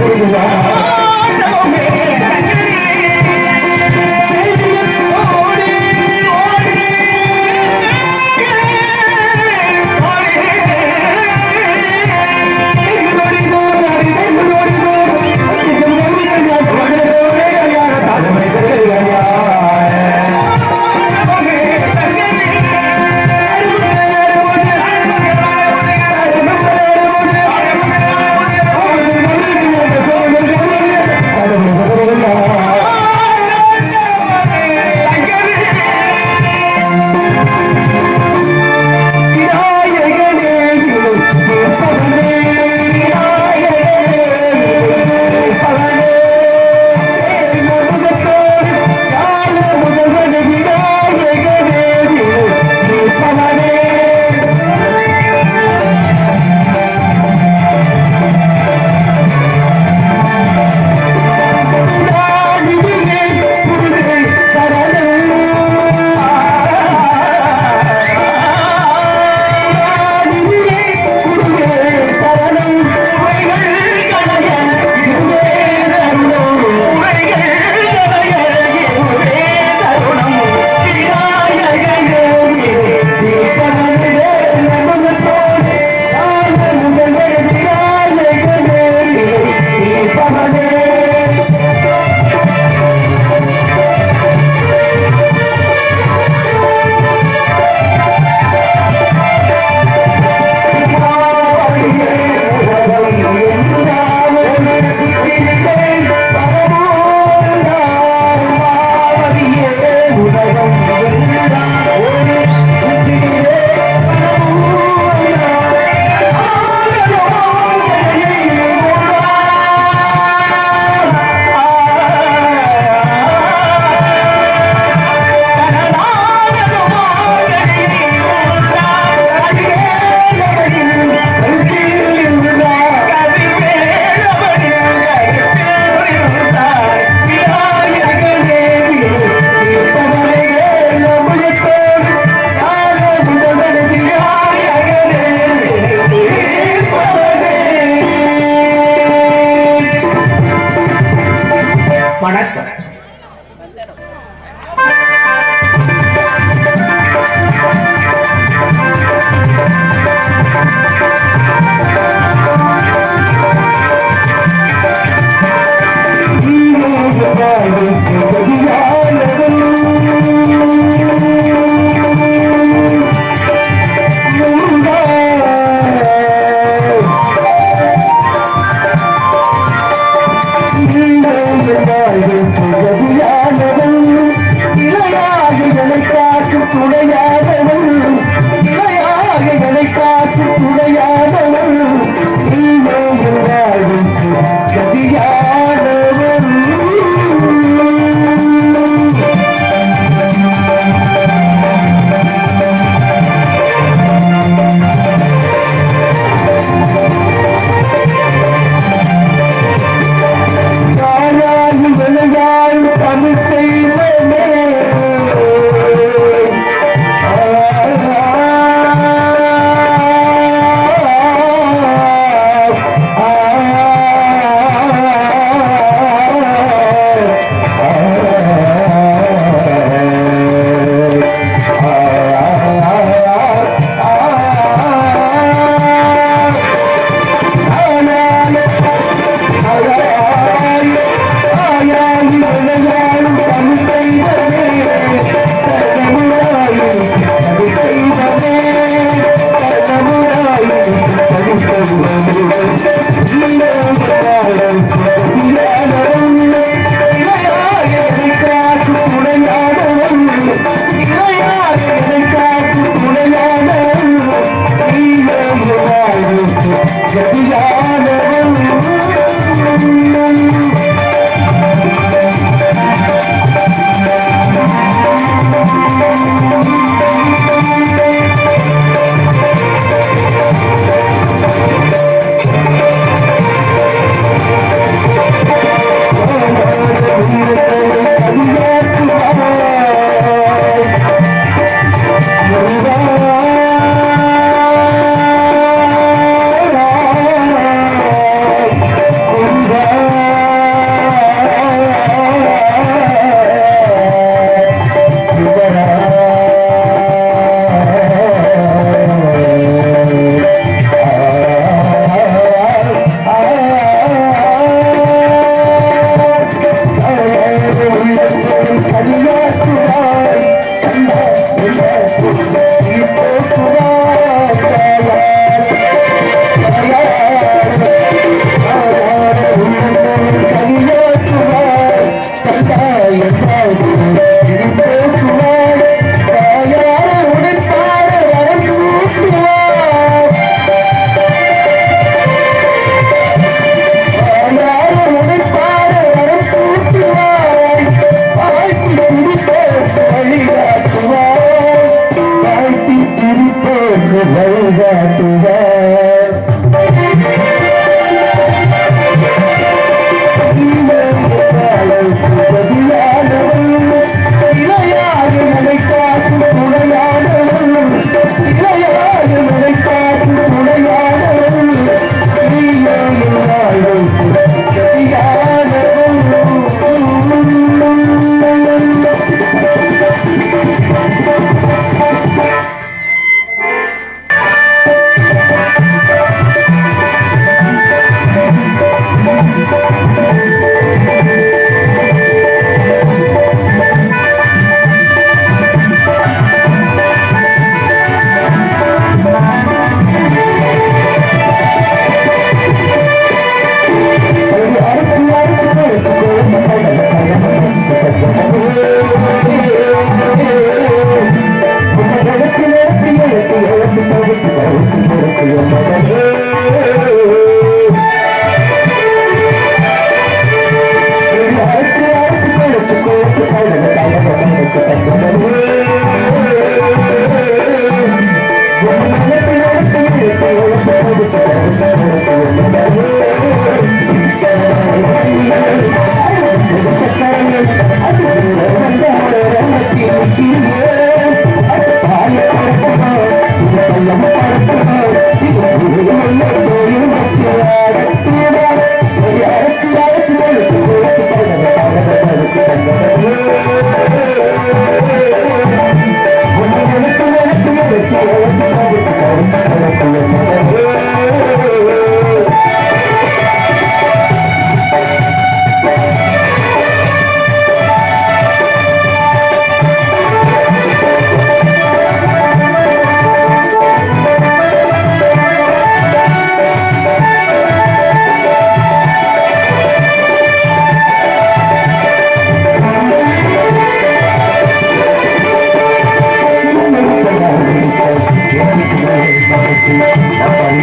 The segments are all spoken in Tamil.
வணக்கம்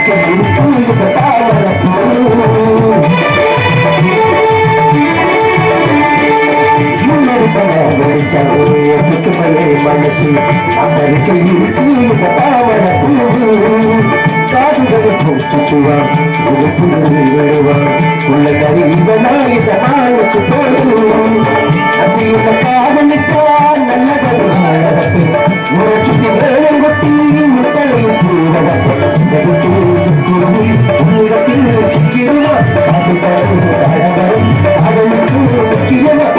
மனசு அமெரிக்கை இருக்கு தாவர பூவு காதுகளை பூச்சுக்குவான் ஒரு புது விழுவான் உள்ள கறி இவனாயுத நாளுக்கு போடுவோம் அப்படி இந்த காவலுக்கான் நல்ல நடப்பு ஒரு சுத்தி வேலம் கொட்டி முட்டையும் பூவடப்பு உள்ளத்தில் சிக்கிடுவான் அது தரும் அழகரும் அவனுக்கு முக்கியமாக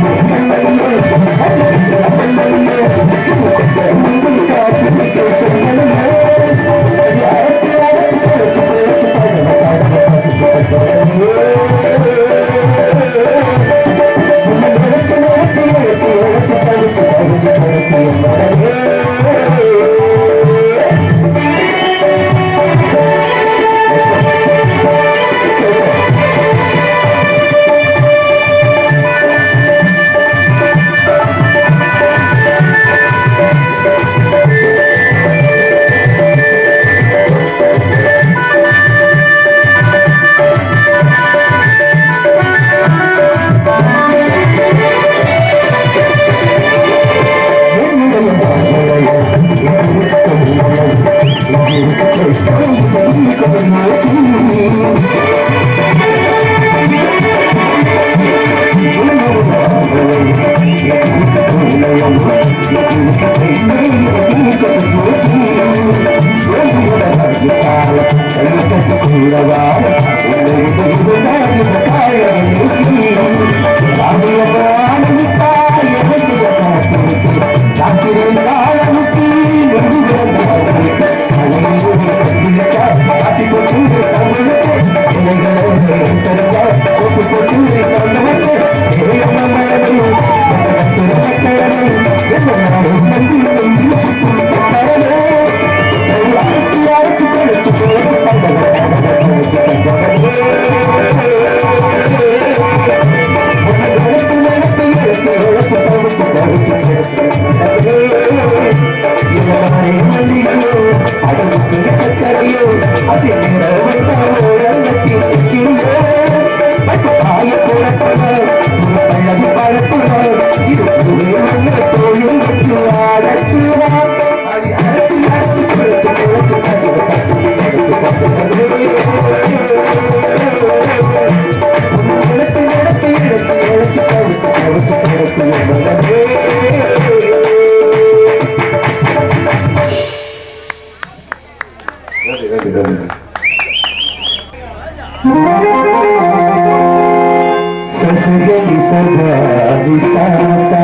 சசகி சபாதி சாசா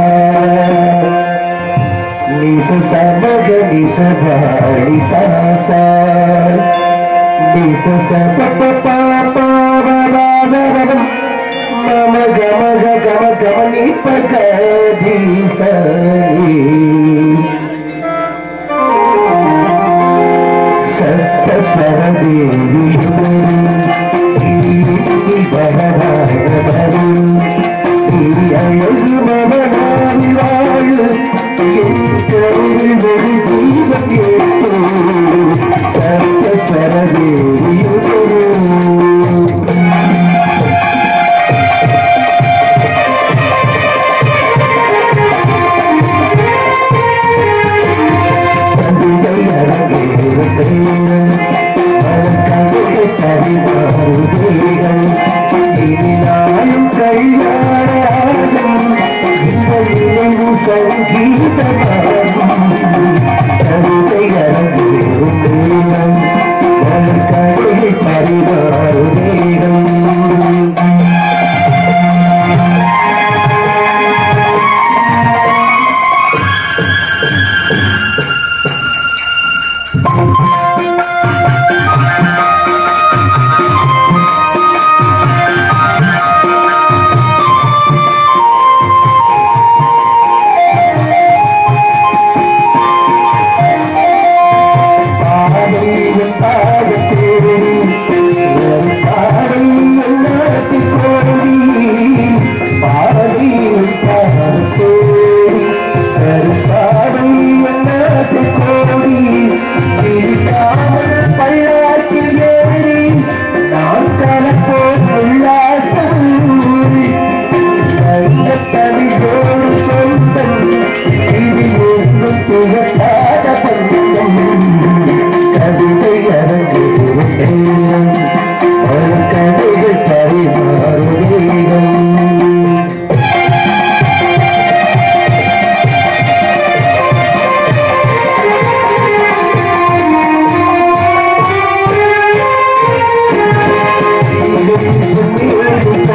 நிச சமக நிச பாடி சாசா நிச சப பா பா மம கம கம கம நிப்ப கடி சனி சப்தஸ்வர சப்தஸ்வர பரிவாருதேகம் பாதையும் பாதத்தேடி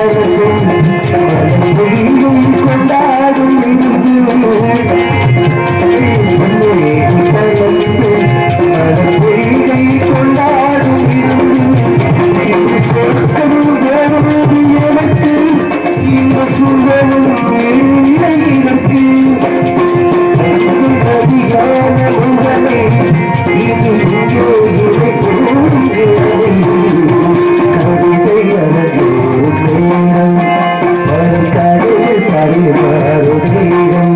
மனமொழியும் கொண்டாடும் மனமொழியை கொண்டாடும் சொற்களும் வேறும் எனக்கு இந்த சூழலும் இல்லை எனக்கு அதிகார உங்களை இது இங்கே இருக்கும் கவிதை அழகு நேரம் கருத்தடை பரிமாறு நேரம்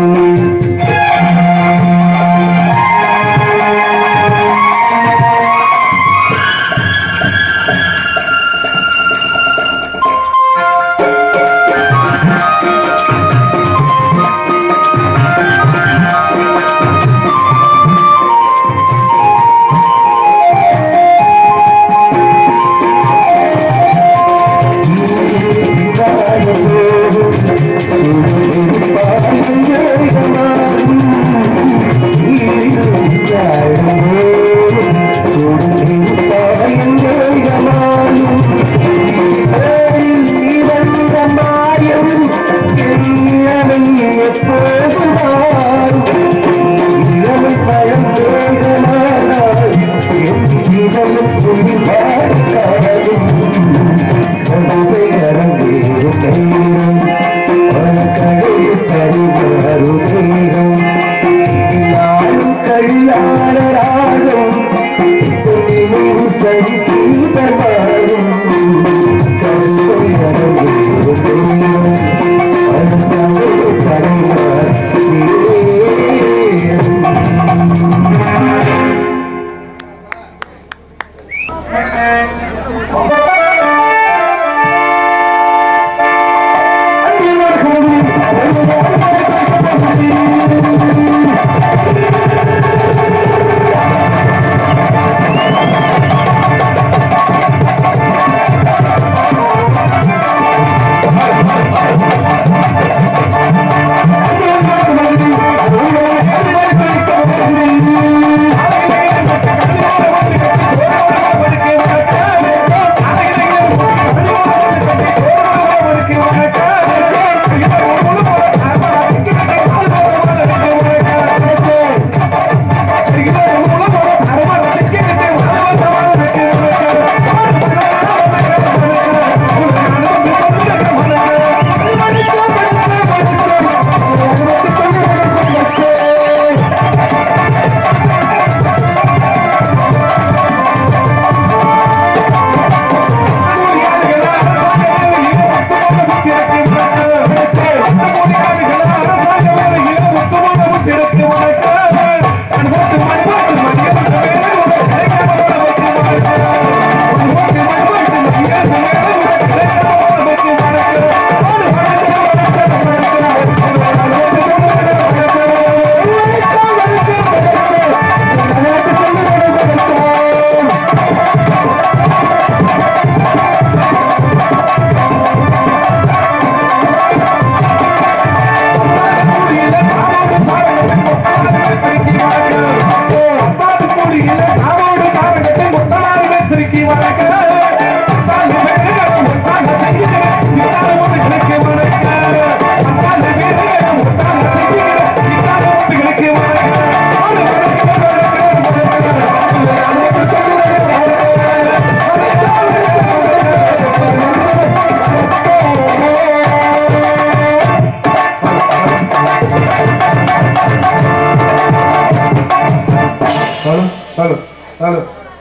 ஹலோ ஹலோ ஹலோ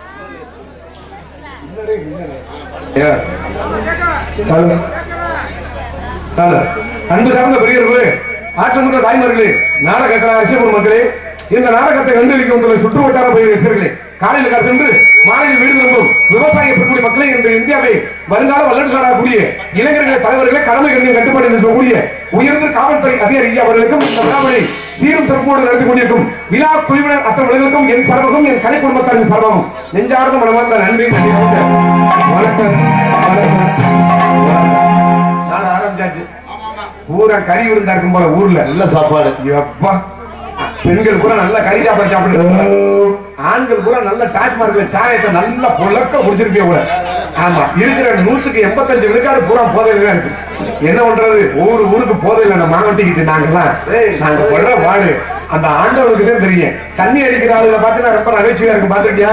ஐயா. ஹலோ ஹலோ அன்பு சார்ந்த பெரியவர்களே ஆற்றமுள்ள தாய்மார்களே நாடக கலா ரசிகர் மக்களே இந்த நாடகத்தை கண்டுபிடிக்க வந்துள்ள சுற்று வட்டார பகுதி ரசிகர்களே காலையில் கார் சென்று மாலையில் வீடு திரும்பும் விவசாய பெறக்கூடிய மக்களை இன்று இந்தியாவை வருங்கால வல்லரசு நாடாகக்கூடிய இளைஞர்களை தலைவர்களை கடமை கண்ணியம் கட்டுப்பாடு என்று சொல்லக்கூடிய உயர்ந்த காவல்துறை அதிகாரி ஐயா அவர்களுக்கும் இந்த விழாவினை சீரும் சிறப்போடு நடத்தி கொண்டிருக்கும் விழா குழுவினர் அத்தவர்களுக்கும் என் சார்பாகவும் என் கலை குடும்பத்தாரின் சார்பாகவும் நெஞ்சார்ந்த மனமார்ந்த நன்றி நன்றி வணக்கம் வணக்கம் வணக்கம் நாளை ஆரம்பிச்சாச்சு பூரா கறி விருந்தா இருக்கும் போல ஊர்ல நல்ல சாப்பாடு எப்பா பெண்கள் கூட நல்ல கறி சாப்பாடு சாப்பிடுறது ஆண்கள் கூட நல்ல டாஸ்மார்க்ல சாயத்தை நல்லா புழக்க குடிச்சிருப்பிய கூட ஆமா இருக்கிற நூத்துக்கு எண்பத்தஞ்சு விழுக்காடு பூரா போதையில தான் இருக்கு என்ன பண்றது ஒவ்வொரு ஊருக்கு போதையில நம்ம மாவட்டிக்கிட்டு நாங்கெல்லாம் நாங்க படுற வாடு அந்த ஆண்டவனுக்கு தான் தெரியும் தண்ணி அடிக்கிற ஆளுகளை பார்த்தீங்கன்னா ரொம்ப நகைச்சுவையா இருக்கும் பாத்திருக்கியா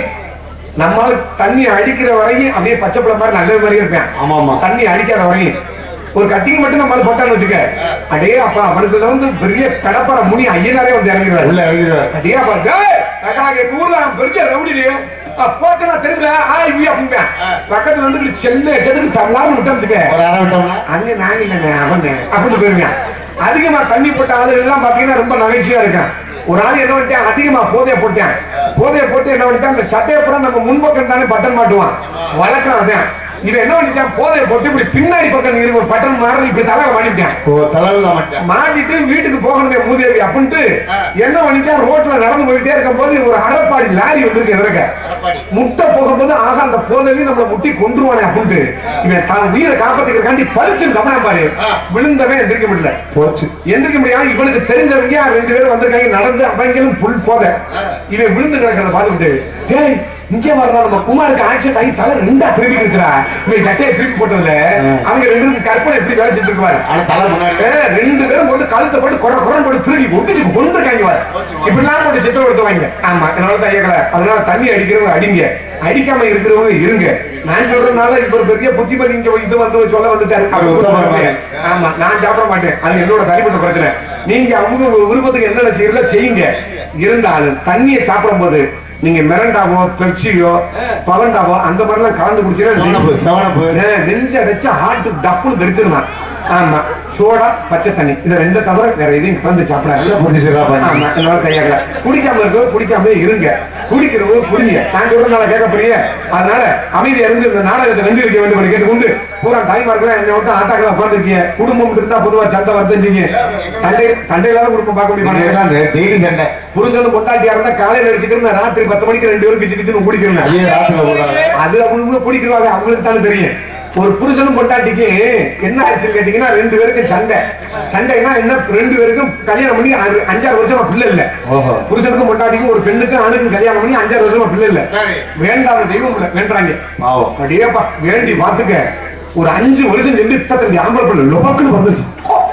நம்மால தண்ணி அடிக்கிற வரையும் அப்படியே பச்சை பிள்ளை மாதிரி நல்ல மாதிரியே இருப்பேன் ஆமா, ஆமா. தண்ணி அடிக்காத வரையும் ஒரு கட்டிங் மட்டும் நம்மளால போட்டான்னு வச்சுக்க அடே அப்பா அவனுக்குள்ள வந்து பெரிய கடப்பற முனி ஐயனாரே வந்து இறங்கிடுவாரு உள்ள இறங்கிடுவார் அடே அப்பா டேய், அக்கா, எங்க ஊர்ல நான் பெரிய ரவுடிலையும் போட்டனா திரும்ப ஆய் வீ அப்படின்பேன் பக்கத்துல வந்து செல்ல செதுக்கு சல்லாம விட்டு வச்சுக்க ஒரு அரை விட்டோம்னா அங்க நாங்க இல்லைங்க அவன் அப்படின்னு போயிருங்க அதிகமா தண்ணி போட்ட ஆளுகள் எல்லாம் பாத்தீங்கன்னா ரொம்ப நகைச்சியா இருக்கேன் ஒரு ஆள் என்ன பண்ணிட்டேன் அதிகமா போதைய போட்டேன் போதைய போட்டு என்ன பண்ணிட்டேன் அந்த சட்டையை பூரா நம்ம முன்பக்கம் தானே பட்டன் மாட்டுவான் வழக்கம் அதான் இவன் என்ன பண்ணிட்டான் போதைய போட்டு இப்படி பின்னாடி பக்கம் நீங்க ஒரு பட்டன் மாறி இப்படி தலை மாட்டிட்டேன் ஓ தலைவில் மாட்டேன் மாட்டிட்டு வீட்டுக்கு போகணுமே மூதேவி அப்படின்ட்டு என்ன பண்ணிட்டான் ரோட்ல நடந்து போயிட்டே இருக்கும் போது ஒரு அரைப்பாடி லாரி வந்திருக்கு எதிர்க்க முட்டை போகும்போது ஆகா அந்த போதவி நம்மள முட்டி கொன்றுவானே அப்படின்ட்டு இவன் தான் உயிரை காப்பாத்திக்கிறக்காண்டி பறிச்சு கவனம் பாரு விழுந்தவன் எந்திரிக்க முடியல போச்சு எந்திரிக்க முடியாது இவனுக்கு தெரிஞ்சவங்க ரெண்டு பேரும் வந்திருக்காங்க நடந்து அவங்களும் புல் போத இவன் விழுந்து கிடக்கிறத பார்த்துக்கிட்டு டேய் இங்க வர்றா நம்ம குமாருக்கு ஆக்சிடென்ட் ஆகி தலை ரெண்டா திரும்பி கிடச்சுடா இவன் சட்டையை திருப்பி போட்டதுல அவங்க ரெண்டு பேரும் கற்பனை எப்படி வேலை செஞ்சுட்டு இருப்பாரு ஆனா தலை முன்னாடி ஏ, ரெண்டு பேரும் போட்டு கழுத்தை போட்டு குறை குறை போட்டு திருடி ஒட்டிச்சு கொண்டுருக்காங்க வாரு இப்படிலாம் போட்டு சித்திரம் எடுத்துவாங்க ஆமா அதனால தான் ஐயக்கல அதனால தண்ணி அடிக்கிறவங்க அடிங்க அடிக்காம இருக்கிறவங்க இருங்க நான் சொல்றதுனால இப்ப ஒரு பெரிய புத்திமதி இங்க இது வந்து சொல்ல வந்துட்டாரு அவர் உத்தம உத்தம மகன். ஆமா நான் சாப்பிட மாட்டேன் அது என்னோட தனிப்பட்ட பிரச்சனை நீங்க அவங்க விருப்பத்துக்கு என்னென்ன செய்யறத செய்யுங்க இருந்தாலும் தண்ணியை சாப்பிடும்போது நீங்க மிரண்டாவோ பெப்சியோ பவண்டாவோ அந்த மாதிரிலாம் கலந்து செவனப்பு குடிச்சீங்கன்னா செவனப்பு ஏன் நெஞ்சு அடைச்சு ஹார்ட் டப்புன்னு தெரிச்சிருந்தான் ஆமா சோடா பச்சை தண்ணி இதை ரெண்டு தவிர வேற எதையும் கலந்து சாப்பிடாது எல்லாம் புரிஞ்சு சிறப்பா ஆமா என்னோட கையாக்கல குடிக்காம இருக்கோ குடிக்காம இருங்க குடிக்கிறவங்க குடிங்க நான் சொல்றதுனால கேட்க போறீங்க அதனால அமைதியா இருந்து இந்த நாடகத்தை வென்று இருக்க வேண்டும் என்று கேட்டுக்கொண்டு பூரா தாய்மார்கள் என்னை விட்டு ஆத்தாக்களா உட்காந்துருக்கீங்க குடும்பம் இருந்தா பொதுவா சண்டை வருத்தஞ்சிங்க சண்டை சண்டையிலாத குடும்பம் பார்க்க முடியுமா டெய்லி சண்டை புருஷனும் பொண்டாட்டியா இருந்தா காலையில அடிச்சுக்கிறேன் ராத்திரி பத்து மணிக்கு ரெண்டு பேரும் கிச்சு கிச்சுன்னு குடிக்கிறேன் ஐயே ராத்திரில போடுறாங்க அது அவங்க குடிக்கிறாங்க அவங்களுக்கு தானே தெரியும் ஒரு புருஷனும் பொண்டாட்டிக்கு என்ன ஆச்சுன்னு கேட்டீங்கன்னா ரெண்டு பேருக்கும் சண்டை சண்டைனா என்ன ரெண்டு பேருக்கும் கல்யாணம் பண்ணி ஆறு- அஞ்சாறு வருஷமா பிள்ளை இல்ல ஓஹோ புருஷனுக்கும் பொண்டாட்டிக்கும் ஒரு பெண்ணுக்கும் ஆணுக்கும் கல்யாணம் பண்ணி அஞ்சாறு வருஷமா பிள்ளை இல்ல சரி. வேண்டாத தெய்வம் இல்ல வேண்டாங்க பாவம் அடேப்பா வேண்டி பாத்துக்க ஒரு அஞ்சு வருஷம் சென்று இத்தனை ஆம்பளை பிள்ளை லொபக்குன்னு வந்துருச்சு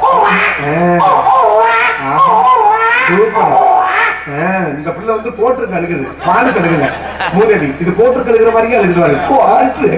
ஆ. ஆஹா. சூப்பர் ஆ, இந்த பிள்ளை வந்து கோட்டு கழுகுது பால் கழுகுங்க மூதேவி இது கோட்டு கழுகுற மாதிரியே அழுகுது கோட்டு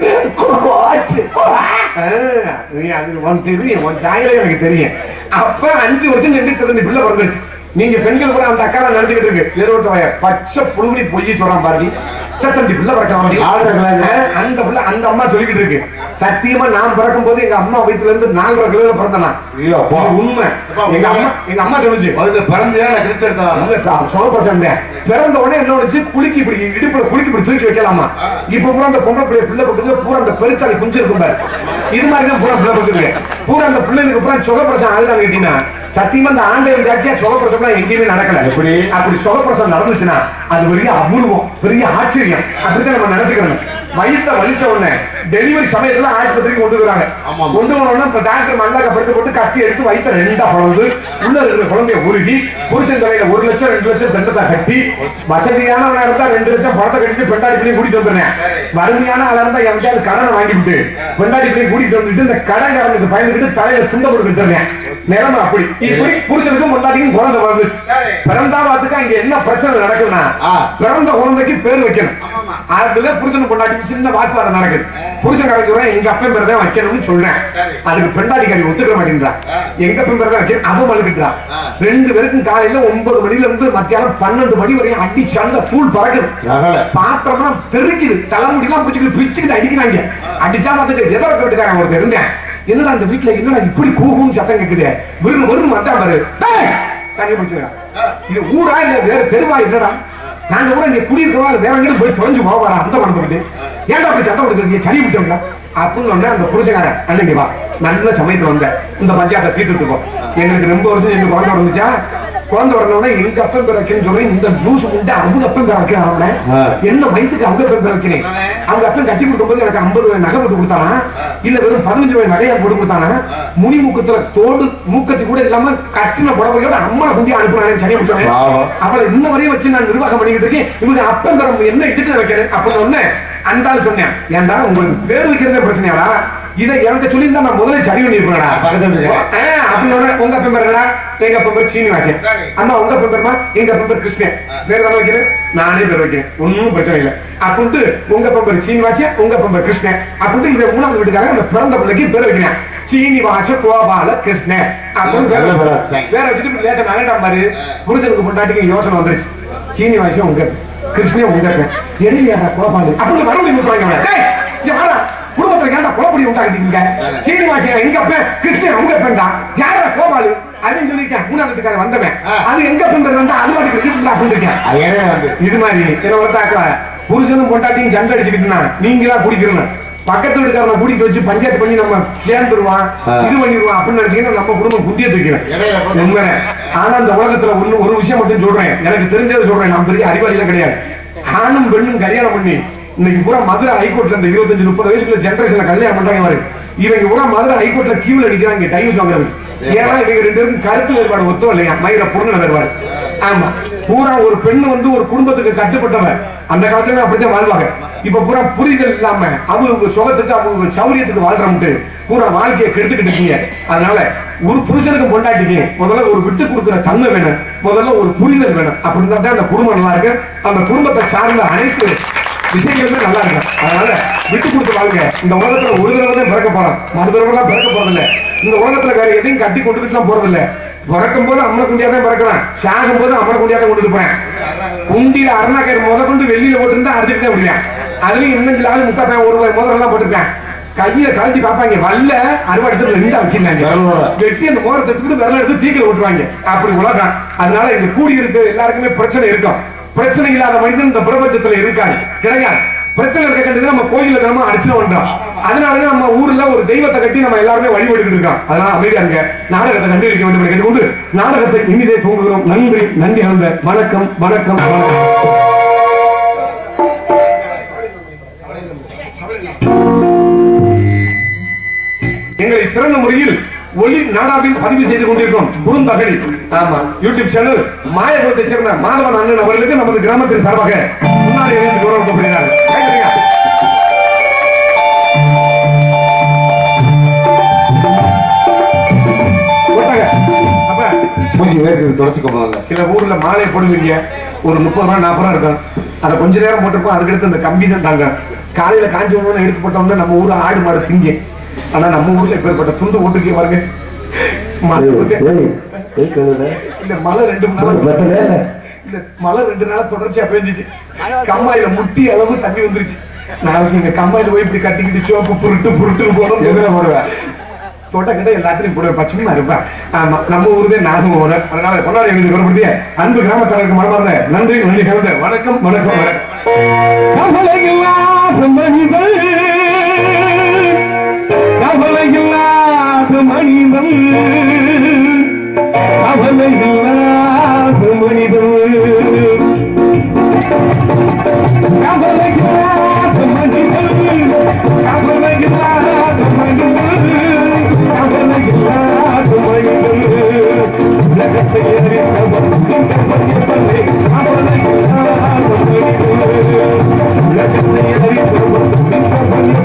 கோட்டு ஆ, நீ அது உன் தெரியும் உன் சாயலே எனக்கு தெரியும் அப்ப அஞ்சு வருஷம் சென்று இந்த பிள்ளை பிறந்துருச்சு நீங்க பெண்கள் கூட அந்த அக்கா நினைச்சுக்கிட்டு இருக்கு வேறோட்ட வய பச்சை புழுகுனி பொய்யை சொல்றான் பாருங்க சத்தண்டி பிள்ளை பிறக்கலாம் ஆடுறாங்களாங்க. அந்த பிள்ளை அந்த அம்மா சொல்லிக்கிட்டு இருக்கு சத்தியமா நான் பிறக்கும் போது எங்க அம்மா வயித்துல இருந்து நாலரை கிலோ பிறந்தனா ஐயோ அப்பா உண்மை எங்க அம்மா எங்க அம்மா சொல்லுச்சு அதுல பிறந்தியா நான் கிழிச்செடுத்தா சோழப்பிரசன் பிறந்த உடனே என்ன வந்துச்சு குலுக்கி இப்படி இடுப்புல குலுக்கி இப்படி தூக்கி வைக்கலாமா இப்ப பூரா அந்த பொம்பளை பிள்ளை பிள்ளை பக்கத்துல பூரா அந்த பெருச்சாலி குஞ்சு இருக்கும் பாரு இது மாதிரி தான் பூரா பிள்ளை பக்கத்துல பூரா அந்த பிள்ளைகளுக்கு பூரா சுகப்பிரசம் ஆகுதான்னு கேட்டீங்கன்னா சத்தியமா அந்த ஆண்டையும் ஜாட்சியா சுகப்பிரசம்லாம் எங்கேயுமே நடக்கல எப்படி? அப்படி சுகப்பிரசம் நடந்துச்சுன்னா அது பெரிய அபூர்வம் பெரிய ஆச்சரியம் அப்படித்தான் நம்ம நினைச்சுக்கணும் வயித்தை வலிச்ச உடனே டெலிவரி சமயத்துல ஆஸ்பத்திரிக்கு கொண்டு வராங்க ஆமா. கொண்டு வரணும்னா இப்ப டாக்டர் மல்லாக்க படுத்து போட்டு கத்தி எடுத்து வயிற்ற ரெண்டா பிளந்து உள்ள இருக்கிற குழந்தைய உருகி புருஷன் தலையில ஒரு லட்சம் ரெண்டு லட்சம் தண்டத்தை கட்டி வசதியான இருந்தா ரெண்டு லட்சம் பணத்தை கட்டிட்டு பெண்டாடி பிள்ளைய கூட்டிட்டு வந்துடுறேன் வறுமையான ஆளா இருந்தா எவன்டாவது கடனை வாங்கி விட்டு பெண்டாடி பிள்ளைய கூட்டிட்டு வந்துட்டு இந்த கடன்காரனுக்கு பயந்துக்கிட்டு தலையில துண்ட பொருள் எடுத்துறேன் நிலைமை அப்படி இப்படி புருஷனுக்கும் பொண்டாட்டிக்கும் குழந்தை பிறந்துச்சு பிறந்தா வாத்துக்கு அங்க என்ன பிரச்சனை நடக்குதுன்னா ஆ. பிறந்த குழந்தைக்கு பேர் வைக்கணும் அதுல புருஷன் பொண்டாட்டிக்கு சின்ன வாக்குவாதம் நடக்குது புருஷன் சொல்றேன் எங்க அப்பன் பேர் தான் வைக்கணும்னு சொல்றேன் அதுக்கு பெண்டாட்டிக்காரி ஒத்துக்க மாட்டேங்கிறா எங்க அப்பன் பேர் தான் வைக்கணும் அவன் மழுக்கிட்டா ரெண்டு பேருக்கும் காலையில ஒன்பது மணில இருந்து மத்தியானம் பன்னெண்டு மணி வரையும் அடிச்சு அந்த தூள் பறக்குது ரகல பாத்திரம்லாம் தெருக்குது தலைமுடிலாம் பிடிச்சிக்கிட்டு பிச்சுக்கிட்டு அடிக்கிறாங்க அடிச்சா பார்த்துட்டு எதிர வீட்டுக்காரன் ஒருத்தர் இருந்தேன் என்னடா அந்த வீட்டுல என்னடா இப்படி கூகுன்னு சத்தம் கேக்குது விரும்பு விரும்பு வந்தா பாரு டேய், தண்ணி பிடிச்சிருக்கா இது ஊரா இல்ல வேற தெருவா என்னடா நாங்க கூட இங்க குடியிருக்கவா இல்ல வேற எங்கேயும் போய் தொலைஞ்சு போவாரா அந்த மனப்பட்டு ஏன்டா அப்படி சத்தம் கொடுக்குறீங்க சளி பிடிச்சவங்களா அப்படின்னு உடனே அந்த புருஷக்காரன் அன்னைக்கு வா நல்ல சமயத்துல வந்த இந்த பஞ்சாயத்தை தீர்த்துட்டு இருக்கோம் எங்களுக்கு ரொம்ப வருஷம் எங்களுக்கு குழந்தை வந்துச்சா குழந்தை வரணும்னா எங்க அப்பன் பேர் வைக்கணும்னு சொல்றேன் இந்த லூசு முண்டை அவங்க அப்பன் பேர் வைக்கிறான் அவனை ஆ. என்ன வயிற்றுக்கு அவங்க அப்பன் பேர் வைக்கிறேன் அவங்க அப்பன் கட்டி கொடுக்கும்போது எனக்கு ஐம்பது ரூபாய் நகை போட்டு கொடுத்தானா இல்ல வெறும் பதினஞ்சு ரூபாய் நகையா போட்டு கொடுத்தானா முனி மூக்கத்துல தோடு மூக்கத்தி கூட இல்லாம கட்டின புடவையோட அம்மா குண்டி அனுப்புனானே சரி முடிச்சவன் பாவம். அவளை இன்ன வரையும் வச்சு நான் நிர்வாகம் பண்ணிக்கிட்டு இருக்கேன் இவங்க அப்பன் பேர் என்ன இட்டுட்டு வைக்கிறேன் அப்படின்னு ஒண்ணு அந்த ஆள் சொன்னேன் ஏன்டா உங்களுக்கு பேர் வைக்கிறதே பிரச்சனையாடா இதை என்கிட்ட சொல்லியிருந்தா நான் முதல்ல சரி பண்ணிருப்பேன்டா பக்கத்து வீட்டுல. ஆ, அப்படின்னு உங்க அப்பன் பேர் என்னடா எங்க அப்பன் பேர் சீனிவாசன் சரி. அம்மா உங்க அப்பன் பேருமா எங்க அப்பன் பேர் கிருஷ்ணன் பேர் தானே வைக்கிறேன் நானே பேர் வைக்கிறேன் ஒன்னும் பிரச்சனை இல்லை அப்படின்ட்டு உங்க அப்பன் பேர் சீனிவாசன் உங்க அப்பன் பேர் கிருஷ்ணன் அப்படின்ட்டு இவன் மூணாவது வீட்டுக்காரன் அந்த பிறந்த பிள்ளைக்கு பேர் வைக்கிறேன் சீனிவாச கோபால கிருஷ்ணன் அப்படின்னு பேர் நல்ல பேரா வச்சிட்டாங்க. வச்சிட்டாங்க. பேர் வச்சுட்டு இப்படி லேசா நகண்டாம் பாரு புருஷனுக்கு பொண்டாட்டிக்கு யோசனை வந்துருச்சு சீனிவாசன் உங்க கிருஷ்ணன் உங்க எடியாரா கோபாலு அப்படின்னு மறுபடியும் முட்டுவாங்க அவனை. டேய், இங்க வாடா குடும்பத்துல ஏன்டா குழப்படி உண்டாக்கிட்டீங்க சீனிவாசன் எங்க அப்பன் கிருஷ்ணன் உங்க அப்பன் தான் யாரா கோபாலு அப்படின்னு சொல்லியிருக்கேன் மூணாவது வீட்டுக்காரன் வந்தவன் ஆ. அது எங்க அப்பன் பேர் வந்தா அது வாட்டுக்கு இருக்குல்ல அப்படின்னு இருக்கேன் அது ஏனே வந்து இது மாதிரி என்ன ஒருத்தாக்கா புருஷனும் பொண்டாட்டியும் சண்டை அடிச்சுக்கிட்டுனா நீங்களா குடிக்கிறணும் பக்கத்து வீட்டுக்காரனை கூட்டிட்டு வச்சு பஞ்சாயத்து பண்ணி நம்ம சேர்ந்துருவான் ஆ. இது பண்ணிடுவான் அப்படின்னு நினைச்சீங்கன்னா நம்ம குடும்பம் குண்டிய தூக்கிறேன் இடையில போட்டு- உண்மை ஆனா இந்த உலகத்துல ஒண்ணு ஒரு விஷயம் மட்டும் சொல்றேன் எனக்கு தெரிஞ்சதை சொல்றேன் நான் பெரிய அறிவாளிலாம் கிடையாது ஆணும் பெண்ணும் கல்யாணம் பண்ணி இன்னைக்கு பூரா மதுரை ஹைகோர்ட்ல இந்த இருபத்தஞ்சு முப்பது வயசுக்குள்ள ஜென்ரேஷன்ல கல்யாணம் பண்றாங்க பாரு இவங்க பூரா மதுரை ஹைகோர்ட்ல கியூல நிக்கிறாங்க டைவர்ஸ் வாங்குறது ஏன்னா இவங்க ரெண்டு பேரும் கருத்து வேறுபாடு ஒத்தும் இல்லையா மயில பொருள் வேறுபாடு ஆமா பூரா ஒரு பெண்ணு வந்து ஒரு குடும்பத்துக்கு கட்டுப்பட்டவ அந்த காலத்துல அப்படித்தான் வாழ்வாங்க இப்ப பூரா புரிதல் இல்லாம அவங்க சுகத்துக்கு அவங்க சௌரியத்துக்கு வாழ்றோம்ட்டு பூரா வாழ்க்கையை கெடுத்துக்கிட்டு இருக்கீங்க அதனால ஒரு புருஷனுக்கு பொண்டாட்டிக்கு முதல்ல ஒரு விட்டு கொடுக்கிற தன்மை வேணும் முதல்ல ஒரு புரிதல் வேணும் அப்படின்னா தான் அந்த குடும்பம் நல்லா இருக்கு அந்த குடும்பத்தை சார்ந்த அனைத்து விஷயங்களுமே நல்லா இருக்கும் அதனால விட்டு கொடுத்து வாழுங்க இந்த உலகத்துல ஒரு தடவை தான் பிறக்க போறோம் மறு தடவை எல்லாம் பிறக்க போறதில்ல இந்த உலகத்துல வேற எதையும் கட்டி கொண்டுகிட்டுலாம் போறதில்ல பிறக்கும் போது அம்மனை குண்டியா தான் பிறக்கிறான் சாகும் போது அம்மனை குண்டியா தான் கொண்டுட்டு போறேன் குண்டியில அருணாக்கர் முத கொண்டு வெளியில போட்டுருந்தா அறுத்துட்டு தான் விடுவேன் அதுலயும் இன்னும் சில ஆளு முக்கா பையன் ஒரு ரூபாய் முதல்ல தான் போட்டிருப்பேன் கையில கழட்டி பார்ப்பாங்க வல்ல அறுவாடு எடுத்து ரெண்டா வச்சிருந்தாங்க விரலோட. வெட்டி அந்த மோரத்தை எடுத்துட்டு விரல எடுத்து தீக்கில விட்டுருவாங்க அப்படி உலகம் அதனால இங்க கூடி இருக்க எல்லாருக்குமே பிரச்சனை இருக்கும் பிரச்சனை இல்லாத மனிதன் இந்த பிரபஞ்சத்துல இருக்காது கிடையாது பிரச்சனை இருக்க கண்டிப்பா நம்ம கோயில தினமும் அர்ச்சனை பண்றோம் அதனாலதான் நம்ம ஊர்ல ஒரு தெய்வத்தை கட்டி நம்ம எல்லாருமே வழிபட்டுக்கிட்டு இருக்கோம் அதனால அமைதியா இருங்க நாடகத்தை கண்டுபிடிக்க வேண்டும் என்று கேட்டுக்கொண்டு நாடகத்தை இனிதே தூங்குகிறோம் நன்றி நன்றி அந்த வணக்கம் வணக்கம் வணக்கம் எங்களை சிறந்த முறையில் ஒளி நாடாவில் பதிவு செய்து கொண்டிருக்கிறோம் குறுந்தகழி ஆமா யூடியூப் சேனல் மாயபுரத்தை சேர்ந்த மாதவன் அண்ணன் அவர்களுக்கு நமது கிராமத்தின் சார்பாக முன்னாடி இணைந்து கௌரவப்படுகிறார் கைதட்டுங்க. போட்டாங்க. அப்ப மூஞ்சி வேர்க்குது தொடச்சுக்க போவாங்க சில ஊர்ல மாலை போடுவீங்க ஒரு முப்பது ரூபா நாற்பது ரூபா இருக்கும் அதை கொஞ்ச நேரம் போட்டிருப்போம் அதுக்கடுத்து அந்த கம்பி தான் தாங்க காலையில காஞ்சி ஒண்ணு எடுத்து போட்டோம்னா நம்ம ஊர் ஆடு மாடு திங்க ஆனா நம்ம ஊர்ல இப்பேற்பட்ட துண்டு போட்டுருக்கே பாருங்க மழை வந்து- இல்ல மழை ரெண்டு மூணு நாள் இல்ல மழை ரெண்டு நாளா தொடர்ச்சியா பெஞ்சிச்சு கம்மாயில முட்டி அளவு தண்ணி வந்துருச்சு நாளைக்கு இங்க கம்மாயில போய் இப்படி கட்டிக்கிட்டு சோப்பு புருட்டு புருட்டுன்னு போனோம் எதுல போடுவேன் தோட்ட கிட்ட எல்லாத்திலையும் போடுவேன் பச்சுமா இருப்பேன் ஆமா நம்ம ஊருதே நாகம் ஓனர் அதனால கொண்டாடி எங்களுக்கு வரப்படுத்திய அன்பு கிராமத்தாருக்கு மனமார்ந்த நன்றி நன்றி கலந்த வணக்கம் வணக்கம் வணக்கம் கவலையில்லாத மனிதன் கவலையில்லாத மனிதன் கவலையில்லாத மனிதன் கவலையில்லாத மனிதன் கவலையில்லாத மனிதன் கவலையில்லாத மனிதன் உலகத்தை அறிந்தவன் இந்த மனிதனே கவலையில்லாத மனிதன் உலகத்தை அறிந்தவன் இந்த மனிதன்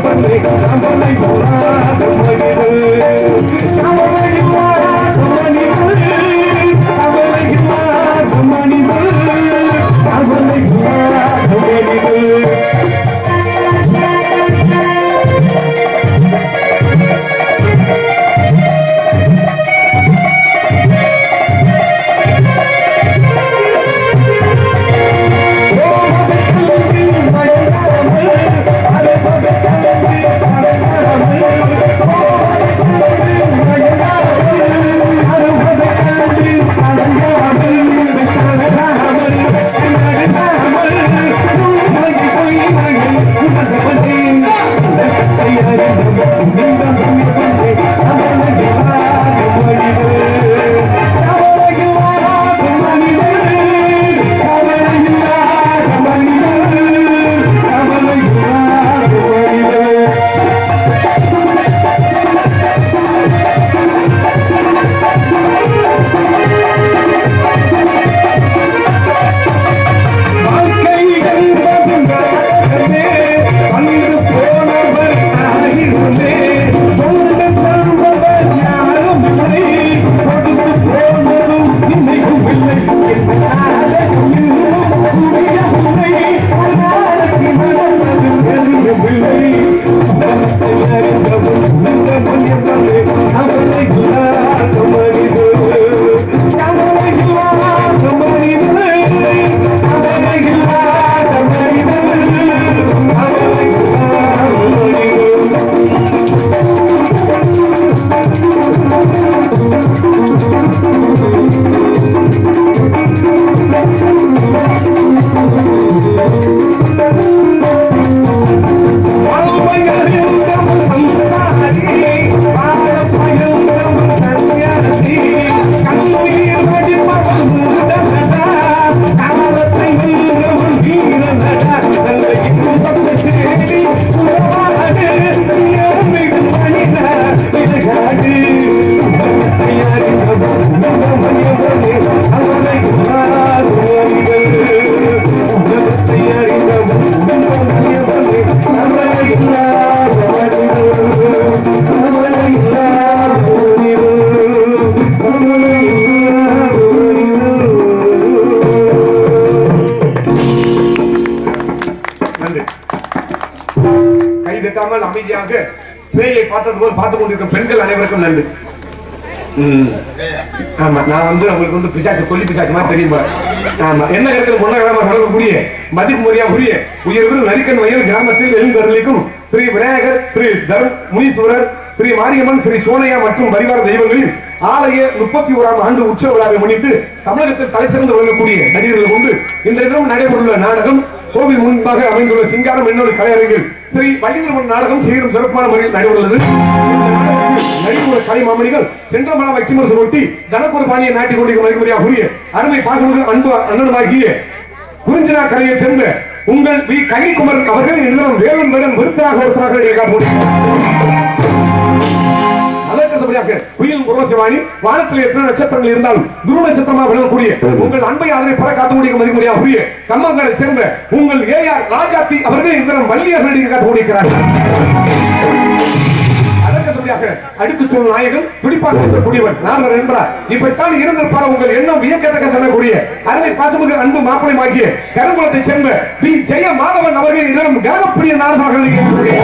பேயை பார்த்தது போல் பார்த்து கொண்டிருக்கும் பெண்கள் அனைவருக்கும் நன்றி ம். ஆமா நான் வந்து உங்களுக்கு வந்து பிசாசு கொல்லி பிசாசு மாதிரி தெரியும் பாரு. ஆமா என்ன கருத்தில் முன்னகரமாக வழங்கக்கூடிய மதிப்பு முறையா உரிய உயர்வு நரிக்கன் வயல் கிராமத்தில் எழுந்தருளிக்கும் ஸ்ரீ விநாயகர் ஸ்ரீ தரும் முனீஸ்வரர் ஸ்ரீ மாரியம்மன் ஸ்ரீ சோனையா மற்றும் பரிவார தெய்வங்களின் ஆலய முப்பத்தி ஓராம் ஆண்டு உற்சவ விழாவை முன்னிட்டு தமிழகத்தில் தலை சிறந்து விளங்கக்கூடிய நடிகர்கள் கொண்டு இந்த தினம் நடைபெறுள்ள நாடகம் கோவில் முன்பாக அமைந்துள்ள சிங்காரம் என்னோட கலையரங்கில் ஸ்ரீ வள்ளிமன் நாடகம் சீரும் சிறப்பான முறையில் நடைபெறுகிறது இந்த நாடகத்தில் நடிப்புற கலை மாமணிகள் சென்றமல வச்சிமரசு ஒட்டி தனக்கொரு பாணியை நாட்டிக் கொண்டிருக்கும் மதிமுறையாக உரிய அருமை பாசமுடன் அன்பு அண்ணனுமாகிய குறிஞ்சினா கலையைச் சேர்ந்த உங்கள் வி கனிக்குமர் அவர்கள் இன்றும் வேலன் வேடன் விருத்தராக ஒருத்தராக இயக்காக அதற்கடுத்தபடியாக குயில் உருவசிவாணி வானத்தில் எத்தனை நட்சத்திரங்கள் இருந்தாலும் துருவ நட்சத்திரமாக விளங்கக்கூடிய உங்கள் அன்பை அதனை பல காத்து முடிக்கும் மதிமுறையாக உரிய கம்மங்களை சேர்ந்த உங்கள் ஏஆர் ராஜாத்தி அவர்கள் இந்த மல்லியர் நடிகை காத்து முடிக்கிறார்கள் அதற்கடுத்தபடியாக அடுக்கு சொல் நாயகன் துடிப்பாக பேசக்கூடியவர் நாரதர் என்றார் இப்படித்தான் இருந்திருப்பார் உங்கள் எண்ணம் வியக்கத்தக்க சொல்லக்கூடிய அருமை பாசமுக அன்பு மாப்பிளைமாகிய கருங்குளத்தைச் சேர்ந்த பி ஜெய மாதவன் அவர்கள் இடம் கனகப்பிரிய நாரதர்கள்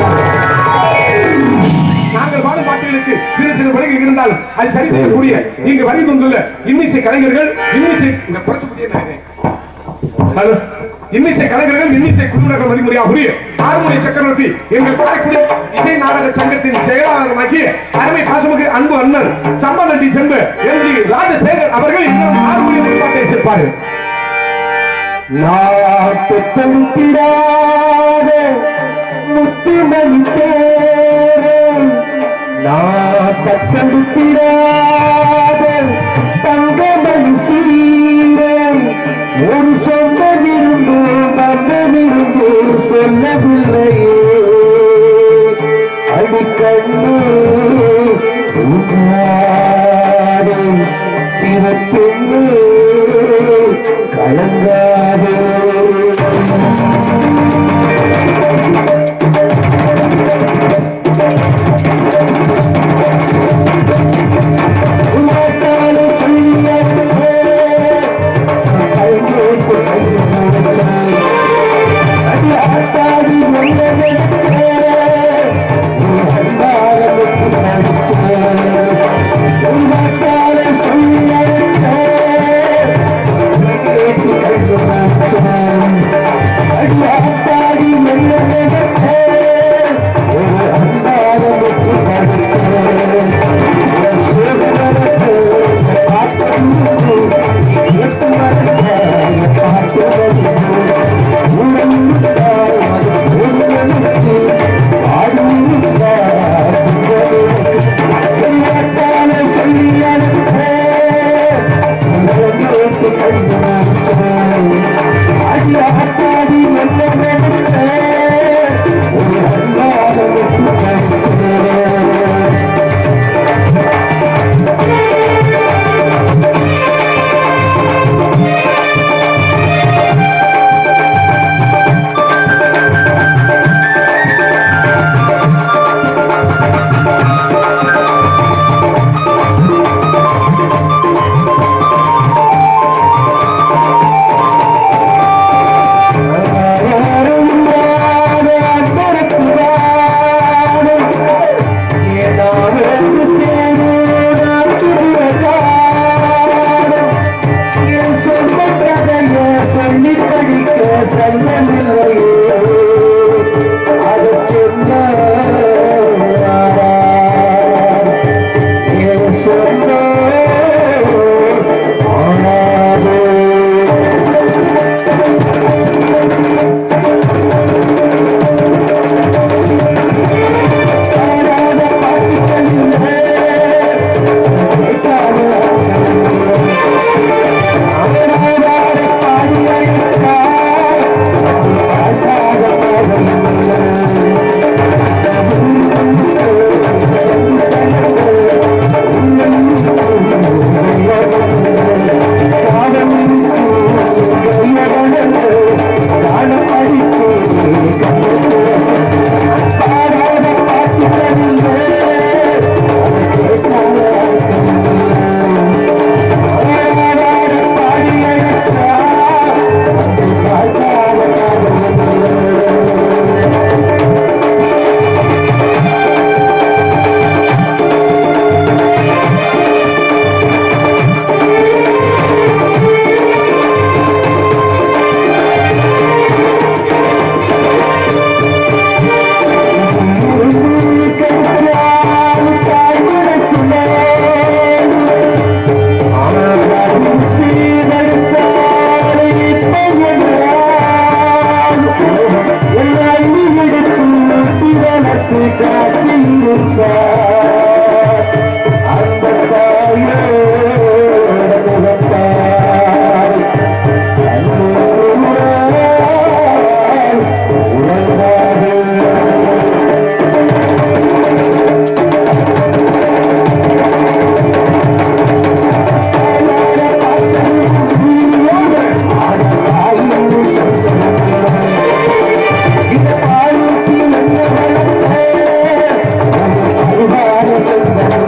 நாங்கள் பாடும் பாட்டுகளுக்கு சிறு சிறு வழிகள் இருந்தால் அது சரி செய்யக்கூடிய இங்கு வருகை தந்துள்ள இன்னிசை கலைஞர்கள் இன்னிசை இந்த புரட்சி புதிய நாயகன். ஹலோ இன்னிசை கலைஞர்கள் இன்னிசை குழுவினர்கள் மதிமுறையா உரிய ஆறுமுறை சக்கரவர்த்தி எங்கள் காரைக்குடி இசை நாடக சங்கத்தின் செயலாளருமாகிய அருமை பாசமுக அன்பு அண்ணன் சம்பநட்டி சேர்ந்த எல் ஜி ராஜசேகர் அவர்கள் இன்னும் ஆறுமுறை முன்பாட்டை சேர்ப்பார்கள் நாட்டு தனித்திடாத முத்துமணி தேரன் நாட்டத்தடுத்திடாத தங்கமணி சீரன் ஒரு சொந்த விரும்பு வந்த விரும்பு சொல்லவில்லையே அடிக்கண்ணு தூங்காதே சிவப்பெண்ணு கலங்காதே உலகால சொல்லியற்றே கைகோட்டு கைகோச்சே அடி ஆட்டாடி என்ன நினைச்சே அன்பாக நடிச்சே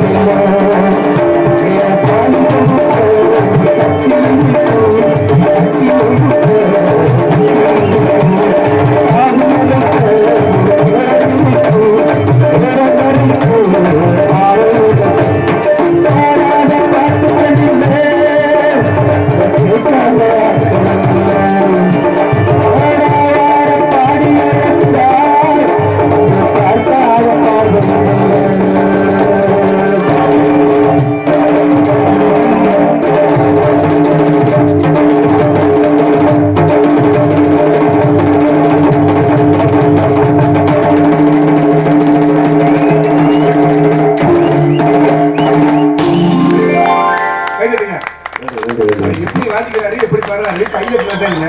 கைதட்டுங்க. எப்படி வாசிக்கிறாரு எப்படி பாடுறாரு கையில பிள்ளைங்க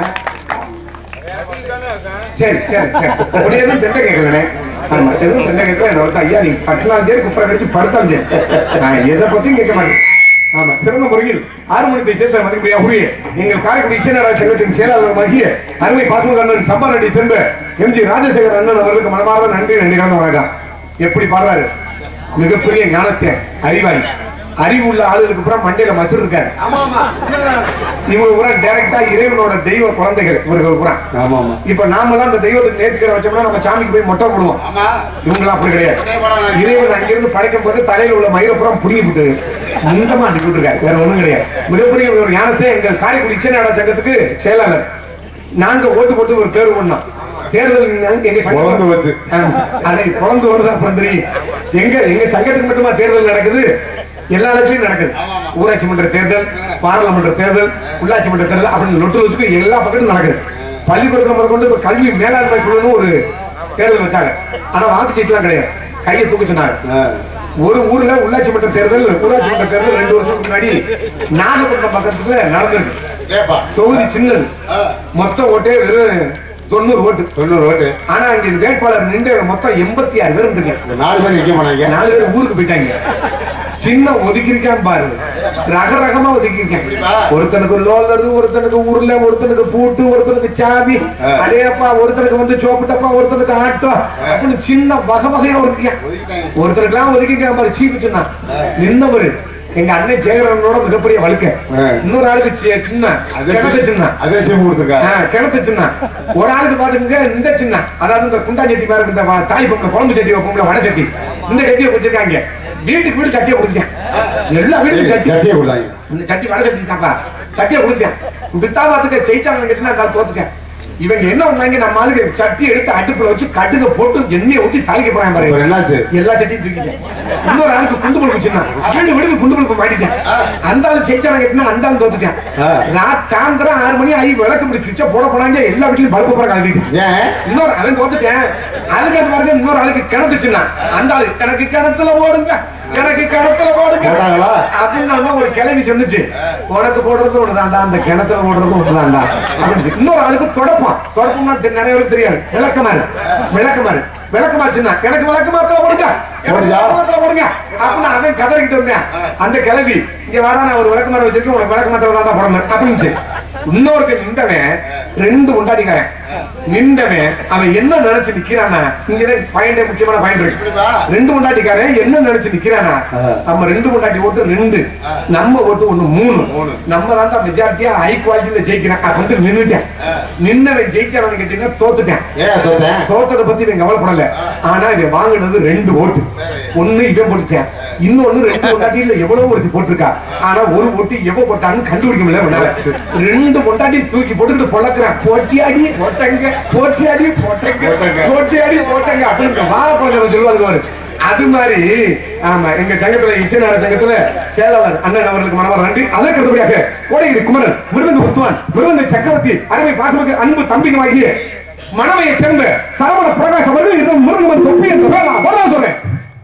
சரி சரி சரி உடனே எதுவும் தென்னை கேட்கலண்ணே ஆமா எதுவும் தென்னை கேட்கல என்ன ஒருத்தன் ஐயா நீ கட்டினாலும் சரி குப்பரை கடிச்சு படுத்தாலும் சரி நான் எதை பத்தியும் கேட்க மாட்டேன் ஆமா சிறந்த முறையில் ஆறு மணிக்கு சேர்ந்த மதிப்புடைய உரிய எங்கள் காரைக்குடி இசைநாடக சங்கத்தின் செயலாளர் மகிய அருமை பாசமக அண்ணன் சம்பா ரெட்டி சேர்ந்த எம்ஜி ராஜசேகர் அண்ணன் அவர்களுக்கு மனமார்ந்த நன்றி நன்றி கலந்த வணக்கம் எப்படி பாடுறாரு மிகப்பெரிய ஞானஸ்தேன் அறிவாளி அறிவு உள்ள ஆளுகளுக்கு பூரா மண்டையில மசூர் இருக்காரு ஆமா ஆமா உண்மைதான் இவங்க பூரா டைரக்டா இறைவனோட தெய்வ குழந்தைகள் இவர்கள் பூரா ஆமா ஆமா இப்ப நாமெல்லாம் அந்த தெய்வத்துக்கு நேர்த்திக்கிற வச்சோம்னா நம்ம சாமிக்கு போய் மொட்டை போடுவோம் ஆமா இவங்களாம் அப்படி கிடையாது மொட்டை போடாம இறைவன் அங்கிருந்து படைக்கும் போது தலையில உள்ள மயிரப்புறம் புடுங்கி விட்டு முந்தமா அடிச்சு விட்டுருக்காரு வேற ஒண்ணும் கிடையாது மிகப்பெரிய ஒரு ஞானத்தை எங்கள் காரைக்குடி இசைநாடக சங்கத்துக்கு செயலாளர் நாங்க ஓட்டு போட்டு ஒரு தேர்வு பண்ணோம் தேர்தல் நாங்க எங்க சங்கம் குழந்தை வச்சு. ஆமா. அதை குழந்தை வருது அப்புறம் தெரியும் எங்க எங்க சங்கத்துக்கு மட்டுமா தேர்தல் நடக்குது எல்லா இடத்துலயும் நடக்குது ஊராட்சி மன்ற தேர்தல் பாராளுமன்ற தேர்தல் உள்ளாட்சி மன்ற தேர்தல் அப்படின்னு லொட்டு லொச்சுக்கு எல்லா பக்கத்தும் நடக்குது பள்ளிக்கூடத்துல முதல் கொண்டு இப்ப கல்வி மேலாண்மை குழுன்னு ஒரு தேர்தல் வச்சாங்க ஆனா வாக்குச்சீட்டுலாம் கிடையாது கையை தூக்க சொன்னாங்க ஒரு ஊர்ல உள்ளாட்சி மன்ற தேர்தல் ஊராட்சி மன்ற தேர்தல் ரெண்டு வருஷத்துக்கு முன்னாடி நாகப்பட்டினம் பக்கத்துல நடந்திருக்கு ஏப்பா தொகுதி சின்னது மொத்த ஓட்டே வெறும் தொண்ணூறு ஓட்டு தொண்ணூறு ஓட்டு ஆனா இங்க வேட்பாளர் நின்று மொத்தம் எண்பத்தி ஆறு பேர் இருந்துங்க இந்த நாலு பேர் நிக்க போனாங்க நாலு பேர் ஊருக்கு போயிட்டாங்க சின்ன ஒதுக்கிருக்கான் பாரு ரக ரகமா ஒதுக்கிருக்கான் ஒருத்தனுக்கு லோலரு ஒருத்தனுக்கு உருளை ஒருத்தனுக்கு பூட்டு ஒருத்தனுக்கு சாவி ஆ. அடையப்பா ஒருத்தனுக்கு வந்து சோப்பு டப்பா ஒருத்தனுக்கு ஆட்டோ அப்படின்னு சின்ன வகை வகையா ஒதுக்கிருக்கான் ஒதுக்கிட்டாங்க. ஒருத்தனுக்குலாம் ஒதுக்கிருக்கான் பாரு சீப்பு சொன்னான் நின்னவரு எங்க அண்ணன் சேகரனோட மிகப்பெரிய வழுக்க ஆ. இன்னொரு ஆளுக்கு சி- சின்ன கிணத்து சின்ன அதே சேம் கொடுத்துருக்கா ஆ, கிணத்து சின்ன ஒரு ஆளுக்கு பாத்துக்கங்க இந்த சின்ன அதாவது இந்த குண்டா சட்டி மாதிரி இந்த வ- தாய் பொம்பளை குழம்பு சட்டி வைப்போம்ல வடை சட்டி இந்த சட்டியை வச்சிருக்காங்க வீட்டுக்கு வீடு சட்டியை கொடுத்துருக்கேன் எல்லா வீட்டுக்கும் சட்டி சட்டியை கொடுத்தாங்க இந்த சட்டி வடை சட்டி தாப்பா சட்டியை கொடுத்தேன் வித்தா பாத்துக்க ஜெயிச்சாங்க கேட்டு நான் தோத்துட்டேன் இவங்க என்ன பண்ணாங்க நம்ம ஆளுக்கு சட்டி எடுத்து அடுப்புல வச்சு கட்டுக்க போட்டு எண்ணெயை ஊத்தி தாளிக்க போறாங்க அப்புறம் பாருங்க என்னாச்சு எல்லா சட்டியும் தூக்கிட்டேன் இன்னொரு ஆளுக்கு குண்டு பழுப்பு சின்ன வீடு வீடுக்கு குண்டு பழுப்பு மாட்டிட்டேன் அந்த ஆளு ஜெயிச்சாங்க கேட்டுனா அந்த ஆளு தோத்துட்டேன் ஆ. ராத் சாயந்தரம் ஆறு மணி ஆகி விளக்கு இப்படி சுவிட்ச போட போனாங்க எல்லா வீட்லயும் பல்பு போற கலந்துட்டு ஏன் இன்னொரு அவன் தோத்துட்டேன் அதுக்கு அடுத்து பாருங்க இன்னொரு ஆளுக்கு கிணத்துச்சுன்னா அந்த ஆளு எனக்கு கிணத்துல போடுங்க எனக்கு கிணத்துல போடுங்க போட்டாங்களா? அப்படின்னு ஒரு கிளவி சொன்னுச்சு உனக்கு போடுறது ஒண்ணுதான்டா அந்த கிணத்துல போடுறது ஒண்ணுதான்டா அப்படின்னு இன்னொரு ஆளுக்கு தொடப்பான் தொடப்பம்னா தெ- நிறைய பேருக்கு தெரியாது விளக்கமாறு விளக்கமாறு விளக்கமா சின்ன எனக்கு விளக்கமாத்துல போடுங்க எனக்கு போடுச்சா? விளக்கமாத்துல போடுங்க அப்படின்னு அவன் கதறிக்கிட்டு வந்தேன் அந்த கிளவி இங்க வாடா நான் ஒரு விளக்கமாறு வச்சிருக்கேன் உனக்கு விளக்கமாத்துல தான் போடணும் அப்படின்னு இன்னொருத்தன் நின்றவன் ரெண்டு உண்டாடிக்காரன் நின்றவன் அவன் என்ன நினைச்சு நிக்கிறானா இங்கதான் பாயிண்ட் முக்கியமான பாயிண்ட் இருக்கு இப்படிப்பா? ரெண்டு முண்டாட்டிக்காரன் என்ன நினைச்சு நிக்கிறானா நம்ம ரெண்டு முண்டாட்டி ஓட்டு ரெண்டு நம்ம ஓட்டு ஒண்ணு மூணு மூணு. நம்ம தான் மெஜாரிட்டியா ஹை குவாலிட்டியில ஜெயிக்கிறேன் அப்படின்னு நின்னுட்டேன் நின்னவன் ஜெயிச்சானு கேட்டீங்கன்னா தோத்துட்டேன் ஏன் தோத்தேன் தோத்ததை பத்தி இவன் கவலைப்படல ஆனா இவன் வாங்குனது ரெண்டு ஓட்டு ஒண்ணு இவன் போட்டுட்டேன் இன்னொன்னு ரெண்டு பொண்டாட்டியில எவ்வளவு ஒருத்தி போட்டிருக்கா ஆனா ஒரு ஓட்டு எவ்வளவு போட்டான்னு கண்டுபிடிக்க முடியல இவனால. ரெண்டு பொண்டாட்டி தூக்கி போட்டுக்கிட்டு பொழக்கிறேன் போட்டி அடி போட்டங்க போட்டி அடி போட்டங்க போட்டங்க. போட்டி அடி போட்டங்க அப்படின்னு வாழைப்பழம் சொல்லுவாங்க பாரு அது மாதிரி ஆமா எங்க சங்கத்துல இசைநாட சங்கத்துல செயலாளர் அண்ணன் அவர்களுக்கு மனமார் நன்றி அதற்கு அடுத்தபடியாக கோடைகிரி குமரன் விருதுங்க புத்துவான் விருதுங்க சக்கரவர்த்தி அருமை பாசமிகு அன்பு தம்பிகமாகிய மனமையை சேர்ந்த சரவண பிரகாஷ் அவர்கள் இன்னும் முருகன் தொப்பி என்று வேணாம் வரலாம் சொல்றேன்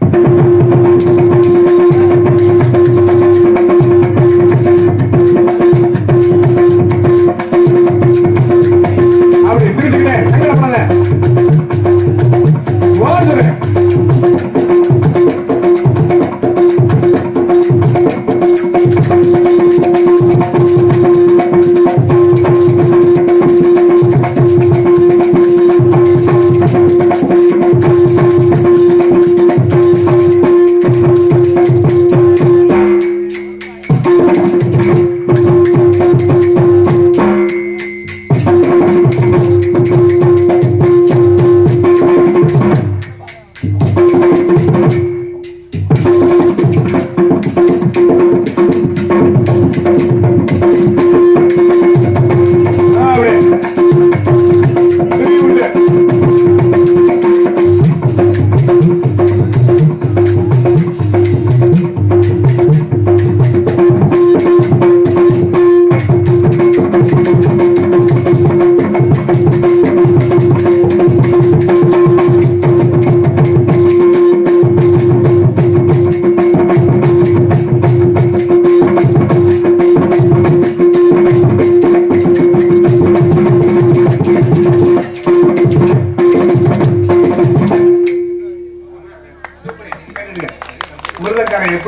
அப்படி திருட்டுக்கிட்டேன் சங்கடம் பண்ணல ஓடுறேன்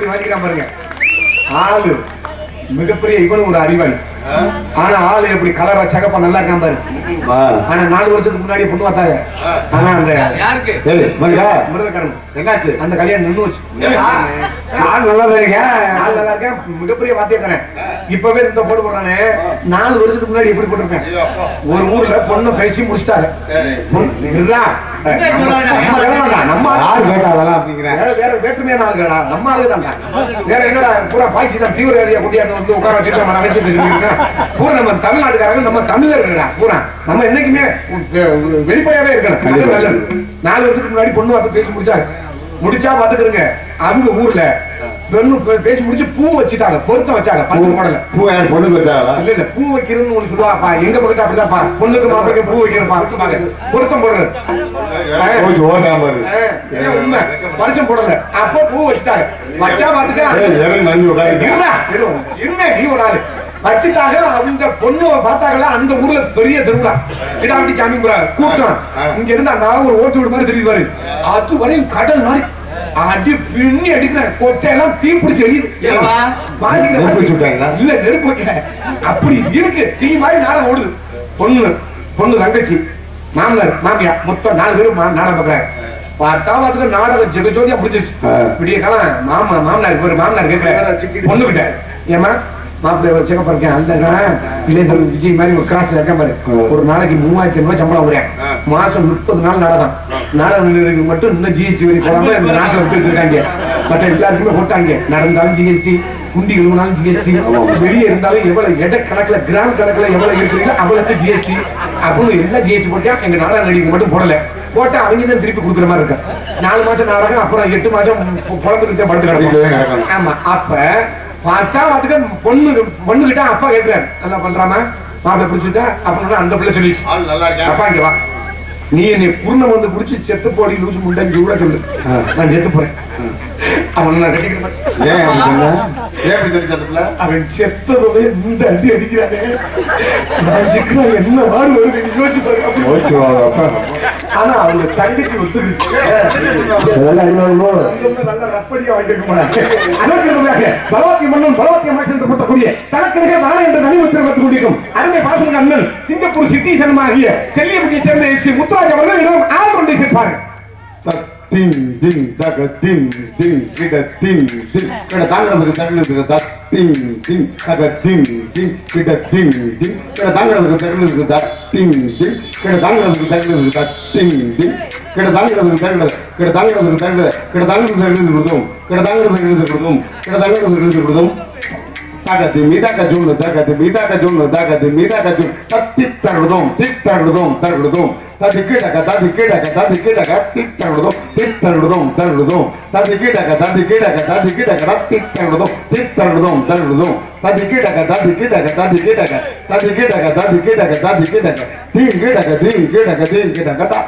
எப்படி வாங்கிக்கிறான் பாருங்க ஆளு மிகப்பெரிய இவனும் ஒரு அறிவாளி ஆனா ஆளு எப்படி கலரா சகப்பா நல்லா இருக்கான் பாரு ஆ. ஆனா நாலு வருஷத்துக்கு முன்னாடி பொண்ணு பார்த்தாங்க ஆனா அந்த யாருக்கு ஏய், மரியா, மிருதக்காரன் என்னாச்சு அந்த கல்யாணம் நின்னு வச்சு ஆள் நல்லா தான் இருக்கேன் ஆள் நல்லா இருக்கேன் மிகப்பெரிய வாத்தியக்காரன் இப்பவே இந்த போட்டு போடுறானே நாலு வருஷத்துக்கு முன்னாடி எப்படி போட்டிருப்பேன் ஐயோ, அப்பா. ஒரு ஊர்ல பொண்ணு பேசி முடிச்சிட்டாங்க சரி பொண்ணு- இதுதான். என்ன சொல்ல வேண்டாம். நம்ம வேலை வேண்டாம். நம்ம ஆளு. யார் கேட்டா அதெல்லாம் அப்படிங்கிறேன் வேற வேற வேற்றுமையான ஆளுங்கடா நம்ம ஆளுதான்டா வேற என்னடா பூரா பாய்ச்சி தான் தீவிரவாதியா கொண்டியாந்து வந்து உட்கார வச்சுட்டு நம்ம அவசியம் தெரிஞ்சுக்கிறேன் பூரா நம்ம தமிழ்நாட்டுக்காரங்க நம்ம தமிழர்களா பூரா நம்ம என்னைக்குமே வெ- வெளிப்படையாவே இருக்கணும் அது நல்லது நாலு வருஷத்துக்கு முன்னாடி பொண்ணு பார்த்து பேசி முடிச்சாங்க முடிச்சா பாத்துக்கிறங்க அவங்க ஊர்ல பெண்ணு பே- பேசி முடிச்சு பூ வச்சுட்டாங்க பொருத்தம் வச்சாங்க பச்சை மாடல பூ யார் பொண்ணுக்கு வச்சாங்களா இல்ல இல்ல பூ வைக்கிறதுன்னு ஒண்ணு சொல்லுவாப்பா எங்க பக்கத்து அப்படிதான்ப்பா பொண்ணுக்கு மாப்பிளைக்கு பூ வைக்கிறப்பா பாருங்க பொருத்தம் போடுறது போச்சு ஓடுறான் பாரு ஆ, இதான் உண்மை வருஷம் போடல அப்போ பூ வச்சுட்டாங்க வச்சா பாத்துக்க ஏய், இறங்கி வந்து உட்காருங்க இருடா, இரு, இருங்க நீ ஒரு ஆளு வச்சுட்டாங்க அந்த பொண்ணு பார்த்தாங்களா அந்த ஊர்ல பெரிய திருவிழா இடாவட்டி சாமி முறை கூட்டம் இங்க இருந்து அந்த ஆள் ஒரு ஓட்டு வீடு மாதிரி தெரியுது பாரு அது வரையும் கடல் மாதிரி அடி பின்னி அடிக்கிறேன் கொட்டையெல்லாம் தீ பிடிச்சி எரியுது ஏவா? வாசிக்கிற நெருப்பு மாதிரி. வச்சு விட்டாங்களா? இல்ல நெருப்பு வைக்கல அப்படி இருக்கு தீ மாதிரி நாடகம் ஓடுது பொண்ணு பொண்ணு தங்கச்சி மாமனார் மாமியா மொத்தம் நாலு பேரும் மா- நாடகம் பார்க்கறாங்க பார்த்தா பார்த்துட்டு நாடகம் ஜெகஜோதியா முடிஞ்சிருச்சு ஆ. விடிய காலம் மாமா மாமனார் ஒரு மாமனார் கேட்கிறேன் பொண்ணு கிட்ட ஏமா மாப்பிள்ளை ஒரு செக்கப் இருக்கேன் அந்த இளைஞர் விஜய் மாதிரி ஒரு கிராஸ்ல இருக்கேன் பாரு ஒரு நாளைக்கு மூவாயிரத்தி ரூபாய் சம்பளம் வரேன் மாசம் முப்பது நாள் நாடகம் நாடகம் நிலையங்களுக்கு மட்டும் இன்னும் ஜிஎஸ்டி வரி போடாம இந்த நாட்டில் விட்டு வச்சிருக்காங்க மற்ற எல்லாருக்குமே போட்டாங்க நடந்தாலும் ஜிஎஸ்டி குண்டி கழுவினாலும் ஜிஎஸ்டி வெளியே இருந்தாலும் எவ்வளவு எடை கணக்குல கிராம் கணக்குல எவ்வளவு இருக்கிறீங்களோ அவ்வளவு ஜிஎஸ்டி அப்படின்னு எல்லாம் ஜிஎஸ்டி போட்டா எங்க நாடக நடிகை மட்டும் போடல போட்டா அவங்க தான் திருப்பி கொடுக்குற மாதிரி இருக்கு நாலு மாசம் நாடகம் அப்புறம் எட்டு மாசம் குழந்தைகிட்ட படுத்து வீட்டுல தான் கிடக்கும் கிடக்கணும். ஆமா அப்ப பார்த்தா பார்த்துக்க பொண்ணு பொண்ணு கிட்ட அப்பா கேட்கிறாரு நல்லா பண்றாமா மாப்பிள்ளை பிடிச்சிட்டா அப்படின்னு அந்த பிள்ளை சொல்லிச்சு ஆள் நல்லா இருக்கா அப்பா இங்க வா நீ என்னை பூர்ணம் வந்து புடிச்சு செத்து போடி லூசு முண்டை இங்க கூட சொல்லு நான் செத்து போறேன் அவன் நான் கட்டிக்கிறேன் ஏன் அப்படி சொன்ன ஏன் இப்படி சொல்லி அந்த பிள்ளை அவன் செத்ததோட இந்த அடி அடிக்கிறானே நான் சிக்கனா என்ன வாடு வருது நீ யோசிச்சு பாரு அப்படி. போச்சு அப்பா ஆனா அவங்க தங்கச்சி ஒத்துக்கிச்சு அதெல்லாம் அடிவாங்கோ அங்க நல்ல ரப்படியா வாங்கியிருக்க மாட்டாங்க. அனர்க்கலமாக பலவாத்திய மன்னன் பலவாத்திய அமைச்சர் என்று போட்டக்கூடிய தனக்கருகே வாழ என்ற தனி உத்தரவாதம் கொண்டிருக்கும் அருமை பாசங்க அண்ணன் சிங்கப்பூர் சிட்டிசன் ஆகிய செல்லியப்பட்டியை சேர்ந்த ஸ்ரீ முத்துராஜ் அவர்கள் இன்னும் ஆறு கொண்டு சேர்ப்பாங்க திங் திங் தக திங் திங் கிட திங் திங் கிட தாங்கிறதுக்கு தகுந்ததுக்கு தக் திங் திங் தக திங் திங் கிட திங் திங் கிட தாங்கிறதுக்கு தகுந்ததுக்கு தக் திங் திங் கிட தாங்கிறதுக்கு தகுந்ததுக்கு தக் திங் திங் கிட தாங்கிறதுக்கு தகுந்தது கிட தாங்கிறதுக்கு தகுந்தது கிட தாங்கிறதுக்கு எழுதி கொடுத்தோம் கிட தாங்கிறதுக்கு எழுதி கொடுத்தோம் கிட தாங்கிறதுக்கு எழுதி கொடுத்தோம் தாகத்தி மீதாக்க ஜூன் தாகத்தி மீதாக்க ஜூன் தாகத்தி மீதாக்க ஜூன் தத்தி தருதும் தித்தருதும் தருதும் தத்தி கீழக்க தத்தி கீழக்க தத்தி கீழக்க தித்தருதும் தித்தருதும் தருதும் தத்தி கீழக்க தத்தி கீழக்க தத்தி கீழக்க தத்தி தருதும் தித்தருதும் தருதும் தத்தி கீழக்க தத்தி கீழக்க தத்தி கீழக்க தத்தி கீழக்க தத்தி கீழக்க தத்தி கீழக்க தீ கீழக்க தீ கீழக்க தீ கீழக்க தா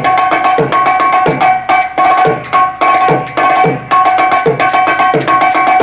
ஆ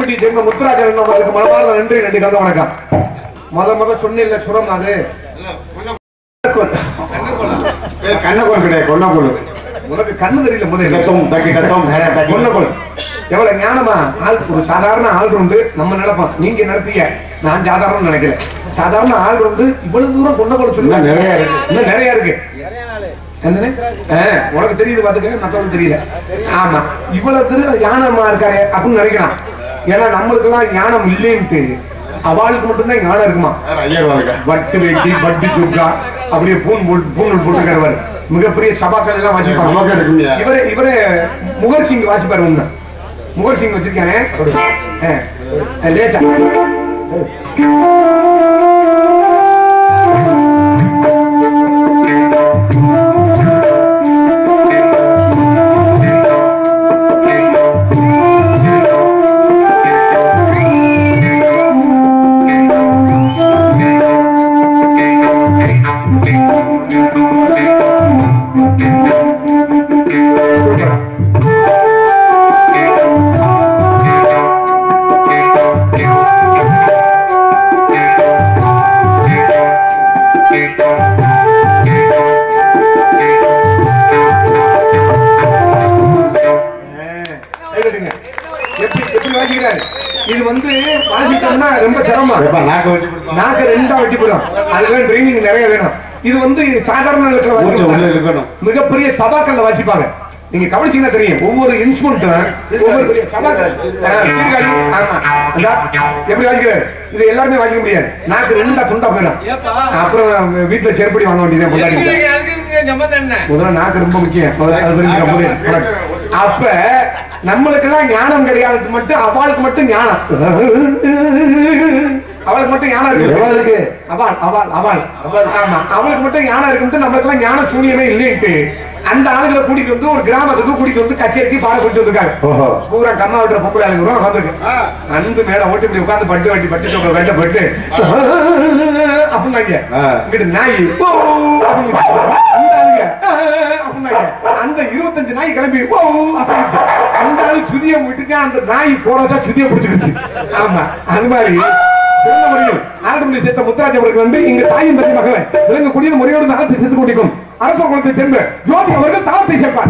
கோவில்பட்டியை சேர்ந்த முத்துராஜன் அவர்களுக்கு மனமார்ந்த நன்றி நன்றி கலந்த வணக்கம் முத முத சொன்ன சுரம் அது கண்ணகோல் கிடையாது கொன்னகோல் உனக்கு கண்ணு தெரியல முதல்ல டத்தம் தக்கி டத்தம் தக்கி கொன்னகோல் எவ்வளவு ஞானமா ஆள் ஒரு சாதாரண ஆள் ரவுண்டு நம்ம நினைப்போம் நீங்க நினைப்பீங்க நான் சாதாரண நினைக்கிறேன் சாதாரண ஆள் ரவுண்டு இவ்வளவு தூரம் கொண்டகோல் சொல்லி இன்னும் நிறைய இருக்கு. இன்னும் நிறைய இருக்கு என்னண்ணே? ஆ, உனக்கு தெரியுது பாத்துக்க மத்தவங்களுக்கு தெரியல ஆமா இவ்வளவு திரு ஞானமா இருக்காரு அப்படின்னு நினைக்கிறான் ஏன்னா நம்மளுக்கு எல்லாம் ஞானம் இல்லைன்ட்டு அவளுக்கு மட்டும்தான் ஞானம் இருக்குமா ஐயர் வாழ்க்கை வட்டு வெட்டி வட்டு சுக்கா அப்படியே பூன் போட்டு பூணூல் போட்டுக்கிறவர் மிகப்பெரிய சபாக்கள் எல்லாம் நமக்கு வாசிப்பாங்க இருக்குங்க. இவரே இவரே முகல் சிங் வாசிப்பாரு உண்மை முகல் சிங் வச்சிருக்கானே ஆ, ஆ, லேசா கைதட்டுங்க. எப்படி எப்படி வாசிக்கிறாரு இது வந்து வாசிச்சோம்னா ரொம்ப சிரமம் எப்ப நாக்கு வெட்டி கொடுப்பாங்க. நாக்கு ரெண்டா வெட்டி போடும் அதுக்கு ட்ரைனிங் நிறைய வேணும் இது வந்து சாதாரண நிலத்துல மூச்சை வாசிக்க உள்ள மாட்டாங்க. இழுக்கணும் மிகப்பெரிய சபாக்கள்ல வாசிப்பாங்க நீங்க கவனிச்சீங்கன்னா தெரியும் ஒவ்வொரு இன்ஸ்ட்ருமெண்ட்டும் ஒவ்வொரு பெரிய சபாக்கள் ஆ, சீர்காழி ஆமா அந்தா, எப்படி வாசிக்கிறாரு இது எல்லாருமே வாசிக்க முடியாது நாக்கு ரெண்டா துண்டா போயிடும் அப்புறம் வீட்டுல செருப்படி வாங்க வேண்டியது பொண்டாட்டி முதல்ல நாக்கு ரொம்ப முக்கியம் முதல்ல அது தெரிஞ்சுக்க முதல்ல உனக்கு. அப்ப நம்மளுக்கு எல்லாம் ஞானம் கிடையாது மட்டும் அவளுக்கு மட்டும் ஞானம் அவளுக்கு மட்டும் ஞானம் இருக்கு எவளுக்கு? அவள் அவள் அவள் ஆமா அவளுக்கு மட்டும் ஞானம் இருக்குன்ட்டு நமக்கு எல்லாம் ஞான சூனியமே இல்லைன்ட்டு அந்த ஆளுகளை கூட்டிட்டு வந்து ஒரு கிராமத்துக்கு கூட்டிட்டு வந்து கச்சேரிக்கு பாட கூட்டிட்டு வந்திருக்காங்க ஓஹோ பூரா கம்மா விட்டுற பொம்பளை ஆளுங்க வந்திருக்கு அந்த மேல ஓட்டி இப்படி உட்காந்து பட்டு வட்டி பட்டு சோப்பை வெட்ட பட்டு அப்படின்னாங்க ஆ. இங்கிட்டு நாய் ஓ, அப்படின்னு அந்த ஆளுங்க ஆ, அப்படின்னாங்க அந்த இருபத்தஞ்சு நாய் கிளம்பி ஓ அப்படின்னு அந்த ஆளு சுதிய விட்டுட்டு அந்த நாய் போராசா சுதிய பிடிச்சிருச்சு ஆமா அது மாதிரி சிறந்த முறையில் ஆலத்தமிழை சேர்த்த முத்துராஜ் அவர்கள் வந்து இங்கு தாயின் தந்தை மகளை விளங்கக்கூடியது முறையோடு தாளத்தை சேர்த்து கொண்டிருக்கும் அரச குலத்தை சேர்ந்த ஜோதி அவர்கள் தாளத்தை சேர்ப்பார்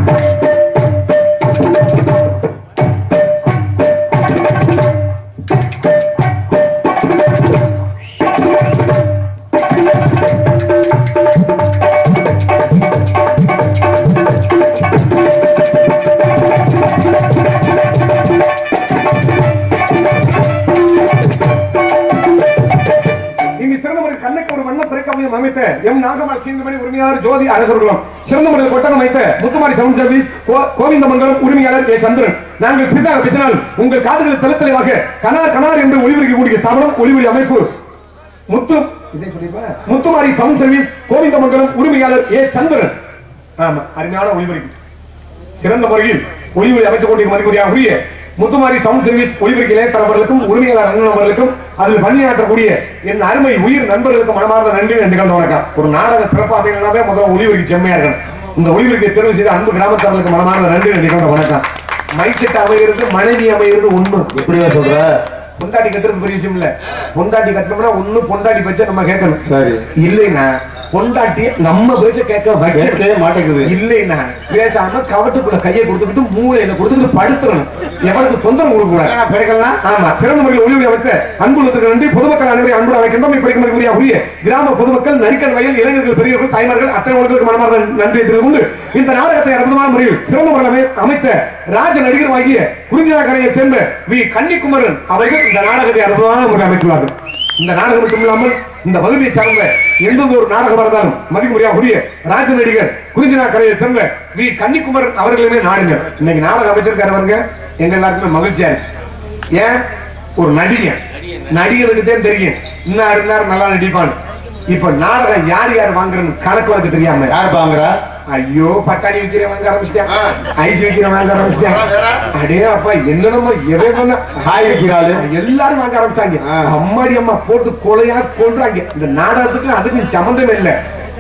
இங்கு சிறந்த முறை கண்ணுக்கு ஒரு வண்ண திரைக்காவியம் அமைத்த எம் நாகமால் சீந்தமணி உரிமையாளர் ஜோதி அரசர்களும் சிறந்த முறையில் கொட்டகம் அமைத்த முத்துமாரி சவுண்ட் சர்வீஸ் கோ- கோவிந்தமங்கலம் உரிமையாளர் ஏ சந்திரன் நாங்கள் சிறிதாக பேசினால் உங்கள் காதுகளில் தெளித்தலைவாக கனார் கனார் என்று ஒளிபரப்பக்கூடிய ஸ்தாபனம் ஒளிவொலி அமைப்பு முத்து இதை சொல்லிப்பா? முத்துமாரி சவுண்ட் சர்வீஸ் கோவிந்தமங்கலம் உரிமையாளர் ஏ சந்திரன் ஆமா அருமையான ஒளிபரப்பு சிறந்த முறையில் ஒளிவொலி அமைத்துக் கொண்டிருக்கும் மதிப்புரியாக உரிய முத்துமாரி சவுண்ட் சர்வீஸ் ஒளிபரப்பு இளையத்தரவர்களுக்கும் உரிமையாளர் அண்ணன் அவர்களுக்கும் அதில் பணியாற்றக்கூடிய என் அருமை உயிர் நண்பர்களுக்கு மனமார்ந்த நன்றி நன்றி கலந்த வணக்கம் ஒரு நாடக சிறப்பு அமைனாவே முதல்ல ஒளிபரப்பு செம்மையா இருக்கணும் இந்த ஒளிபரப்பை தேர்வு செய்த அன்பு கிராமத்தார்களுக்கு மனமார்ந்த நன்றி நன்றி கலந்த வணக்கம் மைசெட் அமைகிறது மனைவி அமைகிறது உண்மை எப்படியா சொல்ற பொண்டாட்டி கட்டுறது பெரிய விஷயம் இல்ல பொண்டாட்டி கட்டணும்னா ஒண்ணு பொண்டாட்டி பேச்ச நம்ம கேட்கணும் சரி இல்லைன்னா பொண்டாட்டி நம்ம பேச்ச கேட்க வைக்க கேட்கவே மாட்டேங்குது இல்லைன்னா பேசாம கவட்டுக்குள்ள கையை கொடுத்துக்கிட்டு மூளையில கொடுத்துக்கிட்டு படுத்துறணும் எவனுக்கு தொந்தரவு கொடுக்க கூடாது பிறகெல்லாம் ஆமா சிறந்த முறையில் ஒளிவுரை அமைத்த அன்புள்ளத்துக்கு நன்றி பொதுமக்கள் அனைவரும் அன்பு அழைக்கின்றோம் இப்படி மதிப்புரிய உரிய கிராம பொதுமக்கள் நரிக்கல் வயல் இளைஞர்கள் பெரியவர்கள் தாய்மார்கள் அத்தனை உங்களுக்கு மனமார்ந்த நன்றி தெரிவித்துக் கொண்டு இந்த நாடகத்தை அற்புதமான முறையில் சிறந்த முறையில் அமை- அமைத்த ராஜ நடிகர் ஆகிய குறிஞ்சிரா கரையைச் சேர்ந்த வி கன்னிக்குமரன் அவர்கள் இந்த நாடகத்தை அற்புதமான முறையில் அமைத்துள்ளார்கள் இந்த நாடகம் மட்டும் இல்லாமல் இந்த பகுதியை சார்ந்த எந்த ஒரு நாடகம் இருந்தாலும் மதிமுறையா உரிய ராஜ நடிகர் குறிஞ்சினா கரையை சேர்ந்த வி கன்னிக்குமரன் அவர்களுமே நாடுங்க இன்னைக்கு நாடகம் அமைச்சிருக்காரு பாருங்க எங்க எல்லாருக்குமே மகிழ்ச்சியா இருக்கு ஏன் ஒரு நடிகன் நடிகனுக்கு தான் தெரியும் இன்னார் இன்னார் நல்லா நடிப்பான் இப்ப நாடகம் யார் யார் வாங்குறன்னு கணக்கு வழக்கு தெரியாம யார் பாங்குறா ஐயோ பட்டாணி விக்கிறேன் வாங்க ஆரம்பிச்சிட்டேன் ஆ. ஐஸ் விக்கிறேன் வாங்க ஆரம்பிச்சிட்டேன் வேற? அடே அப்பா என்னென்னமோ எவை பண்ண காய் விக்கிறாளு எல்லாரும் வாங்க ஆரம்பிச்சாங்க ஆ. அம்மாடி அம்மா போட்டு கொலையா கொள்றாங்க இந்த நாடகத்துக்கு அதுக்கு சம்மந்தமே இல்ல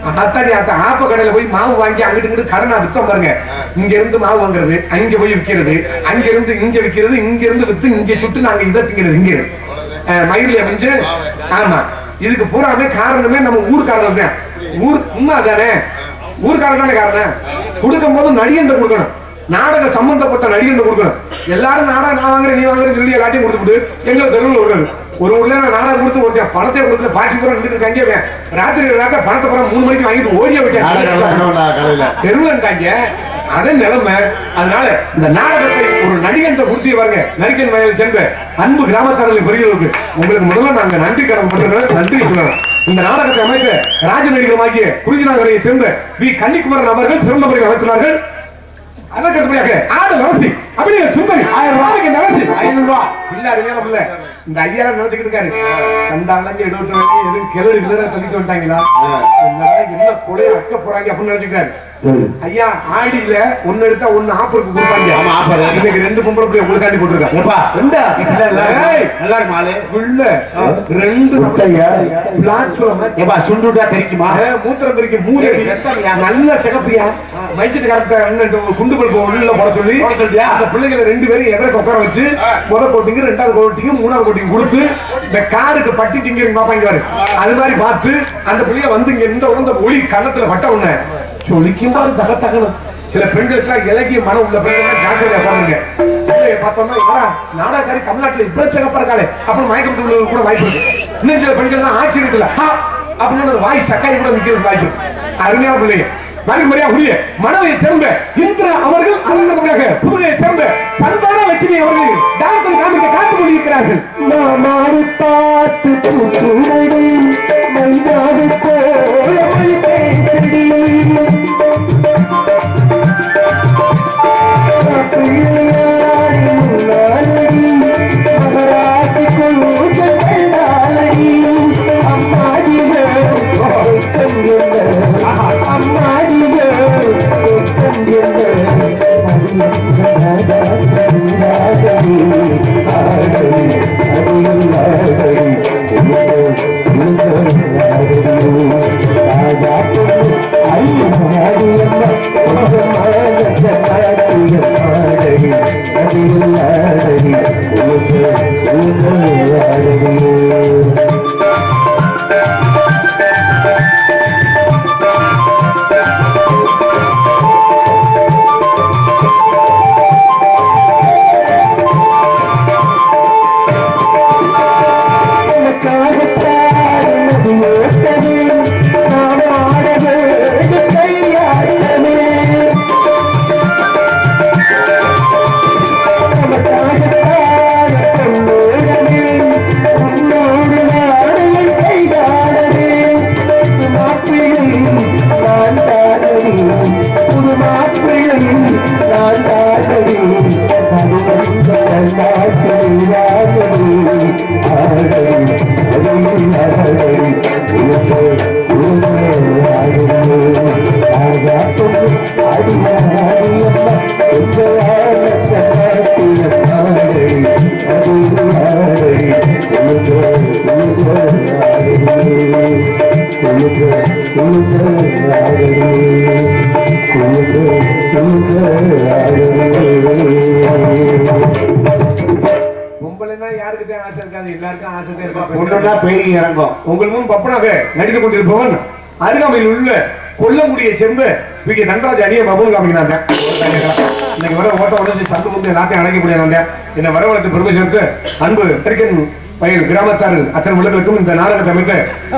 அத்தாடி அத்த ஆப்ப கடையில போய் மாவு வாங்கி அங்கிட்டு இங்கிட்டு கடனா வித்தம் பாருங்க இங்க இருந்து மாவு வாங்குறது அங்க போய் விக்கிறது அங்க இருந்து இங்க விக்கிறது இங்க இருந்து வித்து இங்க சுட்டு நாங்க இதை திங்கிறது இங்க அஹ், மயிர்ல மிஞ்சு ஆமா இதுக்கு பூராமே காரணமே நம்ம ஊர்க்காரர்கள் தான் ஊர் உண்மை தானே ஊர்க்காரர் தானே காரணம் கொடுக்கும் போது நடிகன் கொடுக்கணும் நாடக சம்பந்தப்பட்ட நடிகன் கொடுக்கணும் எல்லாரும் நாடகம் நான் வாங்குறேன் நீ வாங்குறேன் சொல்லி எல்லாத்தையும் கொடுத்துட்டு எங்களை தெருவில் விடுறது ஒரு ஊர்ல நான் நாடகம் கொடுத்து ஒருத்தன் பணத்தை கொடுத்து பாட்சி பூரா நின்று இருக்காங்க ராத்திரி ராத்திரி பணத்தை பூரா மூணு மணிக்கு வாங்கிட்டு ஓடிய நாடகம் விட்டேன் என்னவா காலையில தெருவன்காங்க அதன் நிலைமை அதனால இந்த நாடகத்தை ஒரு நடிகன் கொடுத்து பாருங்க நரிக்கன் வயலை சேர்ந்த அன்பு கிராமத்தாரர்களை பெரியவர்களுக்கு உங்களுக்கு முதல்ல நாங்க நன்றி கடன் பண்றோம் நன்றி சொல்லலாம் இந்த நாடகத்தை அமைத்த ராஜ நடிகருமாகிய குறிஞ்சிநாகரையை சேர்ந்த வி கன்னிக்குமரன் அவர்கள் சிறந்த முறையில் அமைத்துள்ளார்கள் அதற்கு அடுத்தபடியாக ஆடு நரசி அப்படியே சுந்தரி ஆயிரம் ரூபாய்க்கு நரசி ஐநூறு ரூபாய் இல்ல அருமையான இல்ல இந்த ஐயா நினைச்சுக்கிட்டு இருக்காரு சந்தாங்க எடுத்து எதுவும் கிளறு கிளற தள்ளிட்டு வந்துட்டாங்களா என்னடா, என்ன கொலைய அக்க போறாங்க அப்படின்னு நினைச்சுக்கிட்டாரு ஐயா ஆடியில ஒண்ணு எடுத்தா ஒண்ணு ஆப்பருக்கு கொடுப்பாங்க ஆமா, offer. இன்னைக்கு ரெண்டு பொம்பளை பிள்ளை உங்களுக்காண்டி போட்டிருக்காங்க ஏப்பா ரெண்டா இப்படிலாம் நல்லா இருக்கு. ஏய், நல்லா இருக்கு மாலு உள்ள ரெண்டு முட்டையா? பிளாட் சொல்ல ஏப்பா சுண்டுட்டா தெரிக்குமா மூத்திரம் தெரிக்க மூணு ஏய், ரத்தம்யா. நல்ல செகப்பியா வயிற்றுட்டு கரெக்டா அண்ணன் குண்டு பல்பு உள்ள போட சொல்லி போட சொல்லியா? அந்த பிள்ளைகளை ரெண்டு பேரும் எதிர்க்க உட்கார வச்சு முத கோட்டிங்க ரெண்டாவது கோட்டிங்க மூணாவது கோட்டிங்க கொடுத்து இந்த காருக்கு பட்டி திங்க பாப்பாங்க பாரு அது மாதிரி பார்த்து அந்த பிள்ளைய வந்து இங்க இந்த உடந்த ஒளி கன்னத்துல பட்ட உடனே சொலிக்கும் பாரு தக தகணும் சில பெண்களுக்கு இலக்கிய மனம் உள்ள பெண்கள் ஜாக்கிரதையா பாருங்க பிள்ளைய பார்த்தோம்னா இவரா நாடகாரி தமிழ்நாட்டுல இவ்வளவு சிறப்பா இருக்காளே அப்புறம் மயக்கம் உள்ளவங்க கூட வாய்ப்பு இருக்கு இன்னும் சில பெண்கள் தான் ஆச்சரியத்துல "ஹா" அப்படின்னு அந்த வாய் சக்காய் கூட நிக்கிறது வாய்ப்பு இருக்கு அருமையான பிள்ளைங்க மரியா உரிய மனதை சேர்ந்த இந்திர அவர்கள் அலங்கடமையாக புதுகையை சேர்ந்த சந்தான லட்சுமி அவர்கள் டான்ஸ் காமிக்க காத்துக் கொண்டிருக்கிறார்கள் மாமாவை பார்த்து பூக்குமடி மைதாவை போல மொழி பேசடி பிள்ளையாடி முன்னாடி மகராட்சி கொள்ளுதல் கண்டாலடி அம்மாடியோ வெட்கம் என்ன அம்மாடியோ வெட்கம் Thank you. பொம்பளைன்னா யாருக்கு தான் ஆசை இருக்காது எல்லாருக்கும் ஆசை தான் இருக்கா பொண்ணுன்னா பேய் இறங்கும் உங்கள் முன் பப்பனாக நடித்துக் கொண்டிருப்பவன் அருகாமையில் உள்ள கொல்லங்குடியை சேர்ந்த பி கே தண்டராஜ் அணிய மபுல் காமிக்கிறாங்க இன்னைக்கு வர ஓட்ட உடச்சு சந்து முந்து எல்லாத்தையும் அழைக்கக்கூடிய வந்தேன் என்னை வரவழைத்து பெருமை சேர்த்து அன்பு தெற்கன் பயில் கிராமத்தார் அத்தனை உள்ளங்களுக்கும் இந்த நாடகத்தை அமைத்த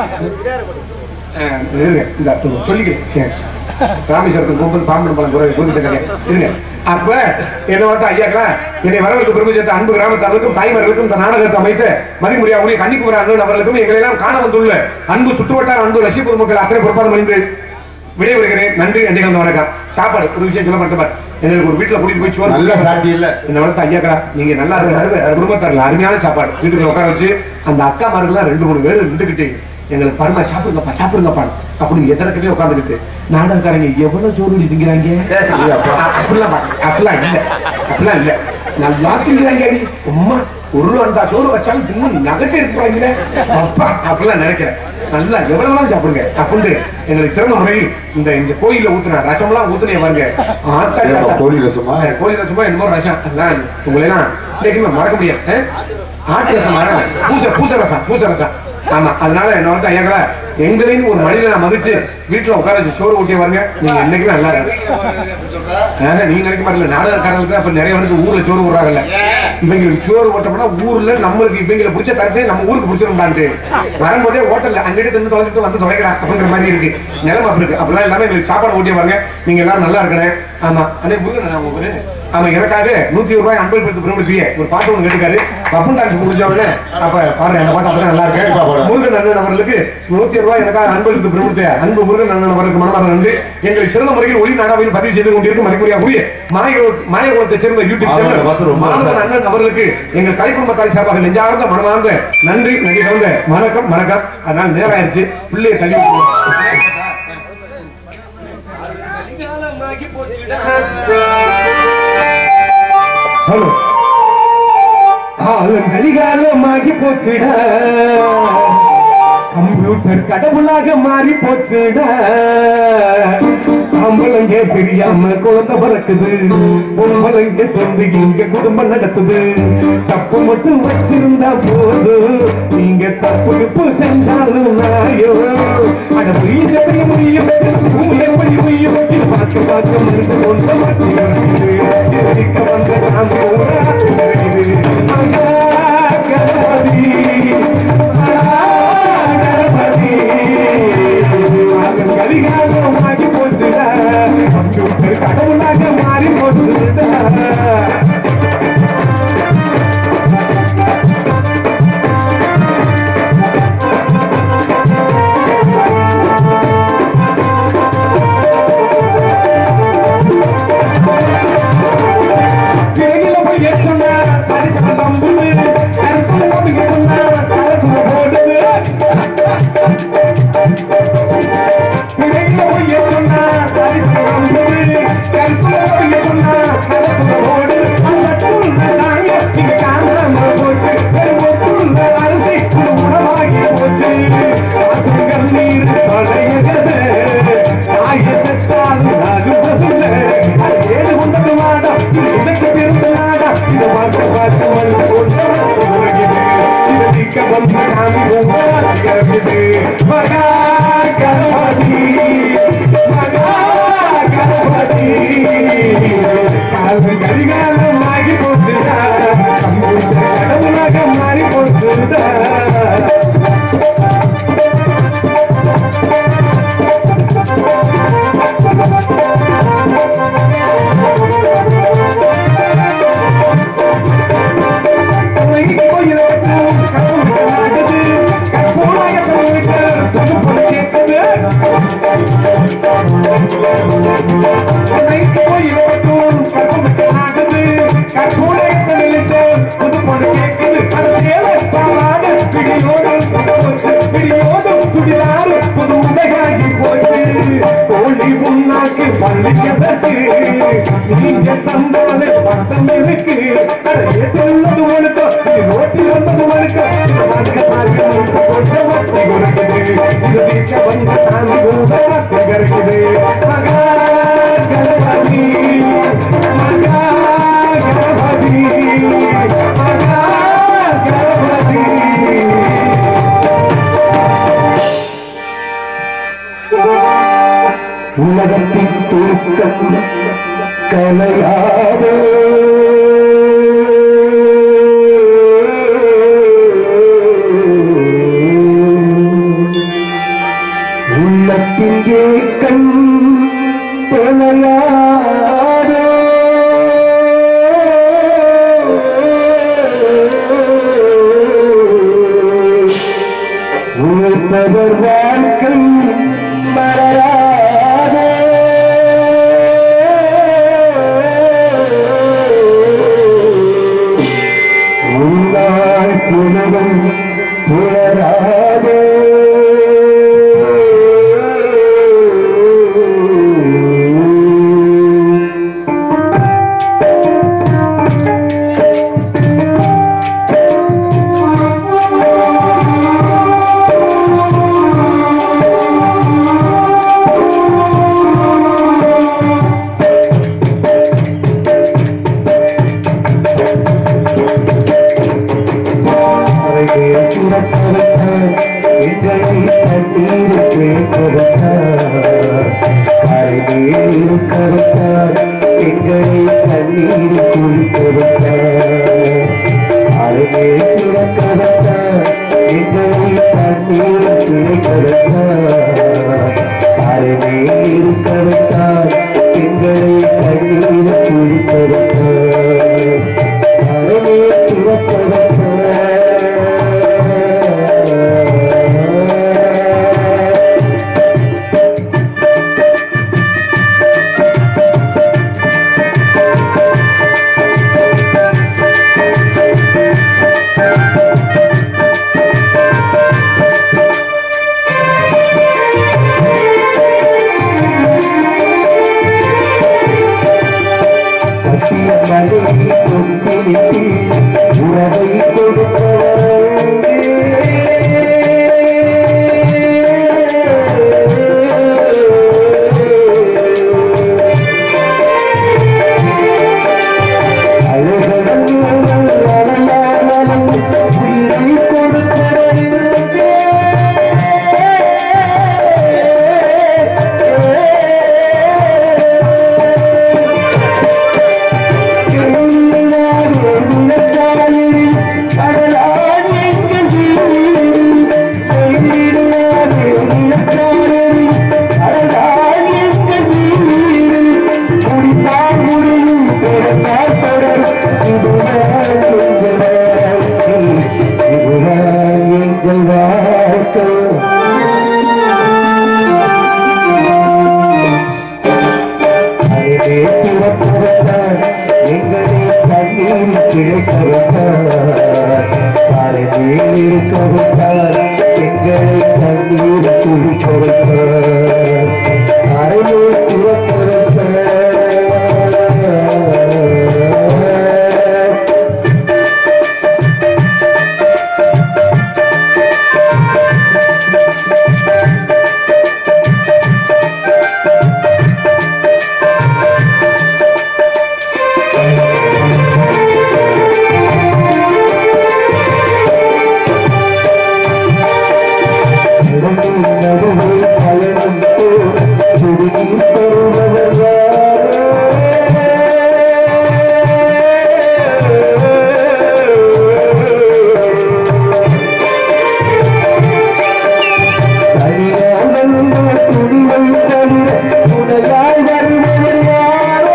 அஹ், இருங்க இந்த சொல்லிக்கிறேன் ராமேஸ்வரத்துக்கு போகும்போது பாம்பு பழம் குறை குறிப்பிட்டிருக்காங்க இருங்க அப்ப என்ன வந்து ஐயாக்கா என்னை வரவழைத்து பெருமை சேர்த்த அன்பு கிராமத்தார்களுக்கும் தாய்மார்களுக்கும் இந்த நாடகத்தை அமைத்த மதிமுறையா உரிய கன்னிக்குமர அண்ணன் அவர்களுக்கும் எங்களை எல்லாம் காண வந்துள்ள அன்பு சுற்றுவட்டார அன்பு ரசிக பொதுமக்கள் அத்தனை பொறுப்பாதம் அணிந்து விடைபெறுகிறேன் நன்றி நன்றி கலந்த வணக்கம் சாப்பாடு ஒரு விஷயம் சொல்ல மாட்டேன் எங்களுக்கு ஒரு வீட்டுல கூட்டிட்டு போய் சோறு நல்ல சாட்டி இல்ல என்ன வளர்த்த ஐயாக்கா நீங்க நல்லா இருக்கு குடும்பத்தாரில் அருமையான சாப்பாடு வீட்டுக்குள்ள உட்கார வச்சு அந்த அக்கா மார்கள்லாம் ரெண்டு மூணு பேர் நின்றுக்கிட்டு எங்களுக்கு பரமா சாப்பிடுங்கப்பா சாப்பிடுங்கப்பா அப்படின்னு எதிர்க்கவே உட்காந்துக்கிட்டு நாடகக்காரங்க எவ்வளவு சோறு திங்கிறாங்க அப்படிலாம் பா- அப்படிலாம் இல்ல அப்படிலாம் இல்ல நல்லா திங்கிறாங்க அடி. அம்மா ஒரு அண்டா சோறு வச்சாலும் தின்னு நகட்டி எடுத்து போறீங்களே அப்பா அப்படிலாம் நினைக்கிறேன் நல்லா எவ்வளவுலாம் சாப்பிடுங்க அப்படின்னு எங்களுக்கு சிறந்த முறையில் இந்த இந்த கோயில்ல ஊத்துன ரசம்லாம் ஊத்துனே பாருங்க ஆத்தாடி ஏப்பா, ஆத்தா. கோழி ரசமா? ஆ, கோழி ரசமா என்னமோ ரசம் அதான் உங்களெல்லாம் இன்னைக்கு மறக்க முடியாது ஆ? ஆட்டு ரசம் ஆனா, பூச பூச ரசம் பூச ரசம் ஆமா அதனால என்ன வந்து ஐயாக்கள எங்களையும் ஒரு மனிதனை மதிச்சு வீட்டுல உட்கார வச்சு சோறு ஊட்டி வாருங்க நீங்க என்னைக்குமே நல்லா இருக்கு ஆஹ், நீங்க நினைக்க மாதிரி நாடகக்காரங்களுக்கு அப்ப நிறைய பேருக்கு ஊர்ல சோறு விடுறாங்கல்ல இவங்களுக்கு சோறு ஓட்டோம்னா ஊர்ல நம்மளுக்கு இவங்களை பிடிச்ச தரத்தை நம்ம ஊருக்கு பிடிச்சிருந்தான்ட்டு வரும்போதே ஹோட்டல்ல அங்கிட்டு தின்னு தொலைச்சிட்டு வந்து தொலைக்கலாம் அப்படிங்கிற மாதிரி இருக்கு நிலைமை அப்படி இருக்கு அப்படிலாம் எல்லாமே எங்களுக்கு சாப்பாடு ஊட்டி பாருங்க நீங்க எல்லாரும் நல்லா இருக்கணும் ஆமா அண்ணே முருகன் நான் உங்க பேரு? ஆமா எனக்காக நூத்தி ஒரு ரூபாய் அன்பல் பெற்று பிரமுத்திய ஒரு பாட்டு ஒன்று கேட்டுக்காரு பப்புன் டான்ஸ் முடிஞ்சவனே அப்ப பாருங்க அந்த பாட்டு அப்பதான் நல்லா கேட்பா பாடு. இருக்கு முருகன் அண்ணன் அவர்களுக்கு நூத்தி ஒரு ரூபாய் எனக்காக அன்பல் பெற்று பிரமுத்திய அன்பு முருகன் அண்ணன் அவர்களுக்கு மனமார்ந்த நன்றி எங்களை சிறந்த முறையில் ஒளி நாடாவில் பதிவு செய்து கொண்டிருக்கும் மதிப்புரியா உரிய மாயகுல மாயகுலத்தை சேர்ந்த யூடியூப் அவரை சேனல் பார்த்து ரொம்ப மாதவன் ஆசை. அண்ணன் அவர்களுக்கு எங்கள் கலை குடும்பத்தாரி சார்பாக நெஞ்சார்ந்த மனமார்ந்த நன்றி நன்றி கலந்த வணக்கம் வணக்கம் அதனால நேரம் ஆயிடுச்சு பிள்ளையை தள்ளி விட்டுருவோம். ஹலோ காலம் கலிகாலமாகி போச்சுடா கம்ப்யூட்டர் கடவுளாக மாறி போச்சுடா அம்பளங்க தெரியாம குழந்தை பிறக்குது பொம்பளைங்க சொந்து இங்க குடும்பம் நடத்துது தப்பு மட்டும் வச்சிருந்தா போதும் நீங்க தப்பு கிப்பு செஞ்சாலும் நாயோ அட முடியும் எப்படி முடியும் பூ எப்படி முடியும் இது பார்த்து பார்த்து மருந்து கொண்டு மாற்றி வருகிறது இது சிக்க வந்த நாம் கூட வருகிறது அங்கா கணபதி அங்கா கணபதி கரிகாலமாகி போச்சுடா கம்ப்யூட்டர் கடவுளாக மாறி போச்சுடா தேனில போய் சொன்னா சரி சரி தம்புது கருத்துல போய் சொன்னா கருத்துல போடுது தேனில போய் சொன்னா சரி சரி தம்புது கருத்துல போய் சொன்னா கருத்துல போடு அந்த தூள் நாங்க இங்க காரணமா போச்சு ஒரு அரிசி ஒரு உணவாகி போச்சு ஆசைகள் நீர் தொலைகிறது தாய செத்தாலும் அழுவதில்லை அது ஏழு கொண்டது மாடா இது உனக்கு பிறந்த நாடா இது பார்த்து பார்த்து வந்து போட்டு உலகிது இது நீக்க வந்த காமி உருவாகிறது மகா கணபதி மகா கணபதி காது கரிகாலம் ஆகி போச்சுடா கம்ப்யூட்டர் கடவுளாக மாறி போச்சுடா கோழி உன்னாக்கு பள்ளிக்கதற்கு நீங்க தந்தால பட்டம் இருக்கு உள்ளது உனக்கு ரோட்டில் வந்தது உனக்கு மார்க்க மார்க்க முழுசு போட்ட மத்தை உனக்குது இது வீக்க வந்த சாமி கூட இருக்குது மகா கணபதி மகா கணபதி மகா கணபதி உலகத்தின் தூக்கம் கலையாதோ உள்ளத்தின் ஏக்கம் தொலையாதோ உழைப்பவர் வாழ்க்கை மலராதே உன்னாள் புலவன் புலராதே கரைமேல் இருக்க வைத்தார் எங்களை கண்ணீர் குளிக்க வைத்தார் அருமேல் கிடக்க வைத்தார் எங்களை கண்ணீர் குளிக்க வைத்தார் அருமேல் இருக்க வைத்தார் எங்களை கண்ணீர் குளிக்க வைத்தார் அருமேல் கிடக்க வைத்தார் கட்டிய மனைவி கொண்டிருத்தி உறவை கொடுத்தவரே எங்களை கண்ணீர் குளிக்க வைத்தார் அறையை துறக்க வைத்தார் நடுவில் நடுவில் பயணம் போல் சுருங்கி தருபவர் தனியாக துணிவை தவிர துணையாய் வருபவர் யாரோ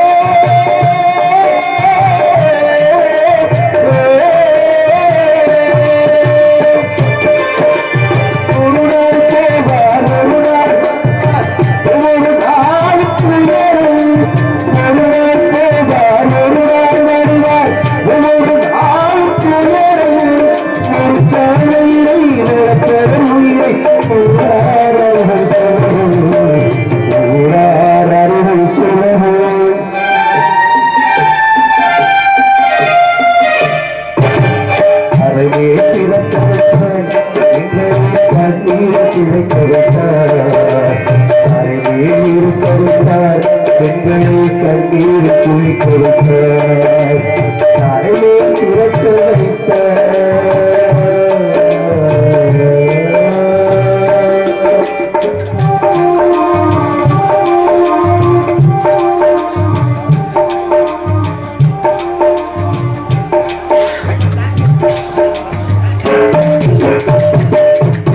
அறையே திறக்க வைத்தாய் எங்களை கண்ணீர் துடைக்க வைத்தார் அறையே இருக்க வைத்தார் எங்களை கண்ணீர் குளிக்க வைத்தார் அறையே திறக்க வைத்தார் Thank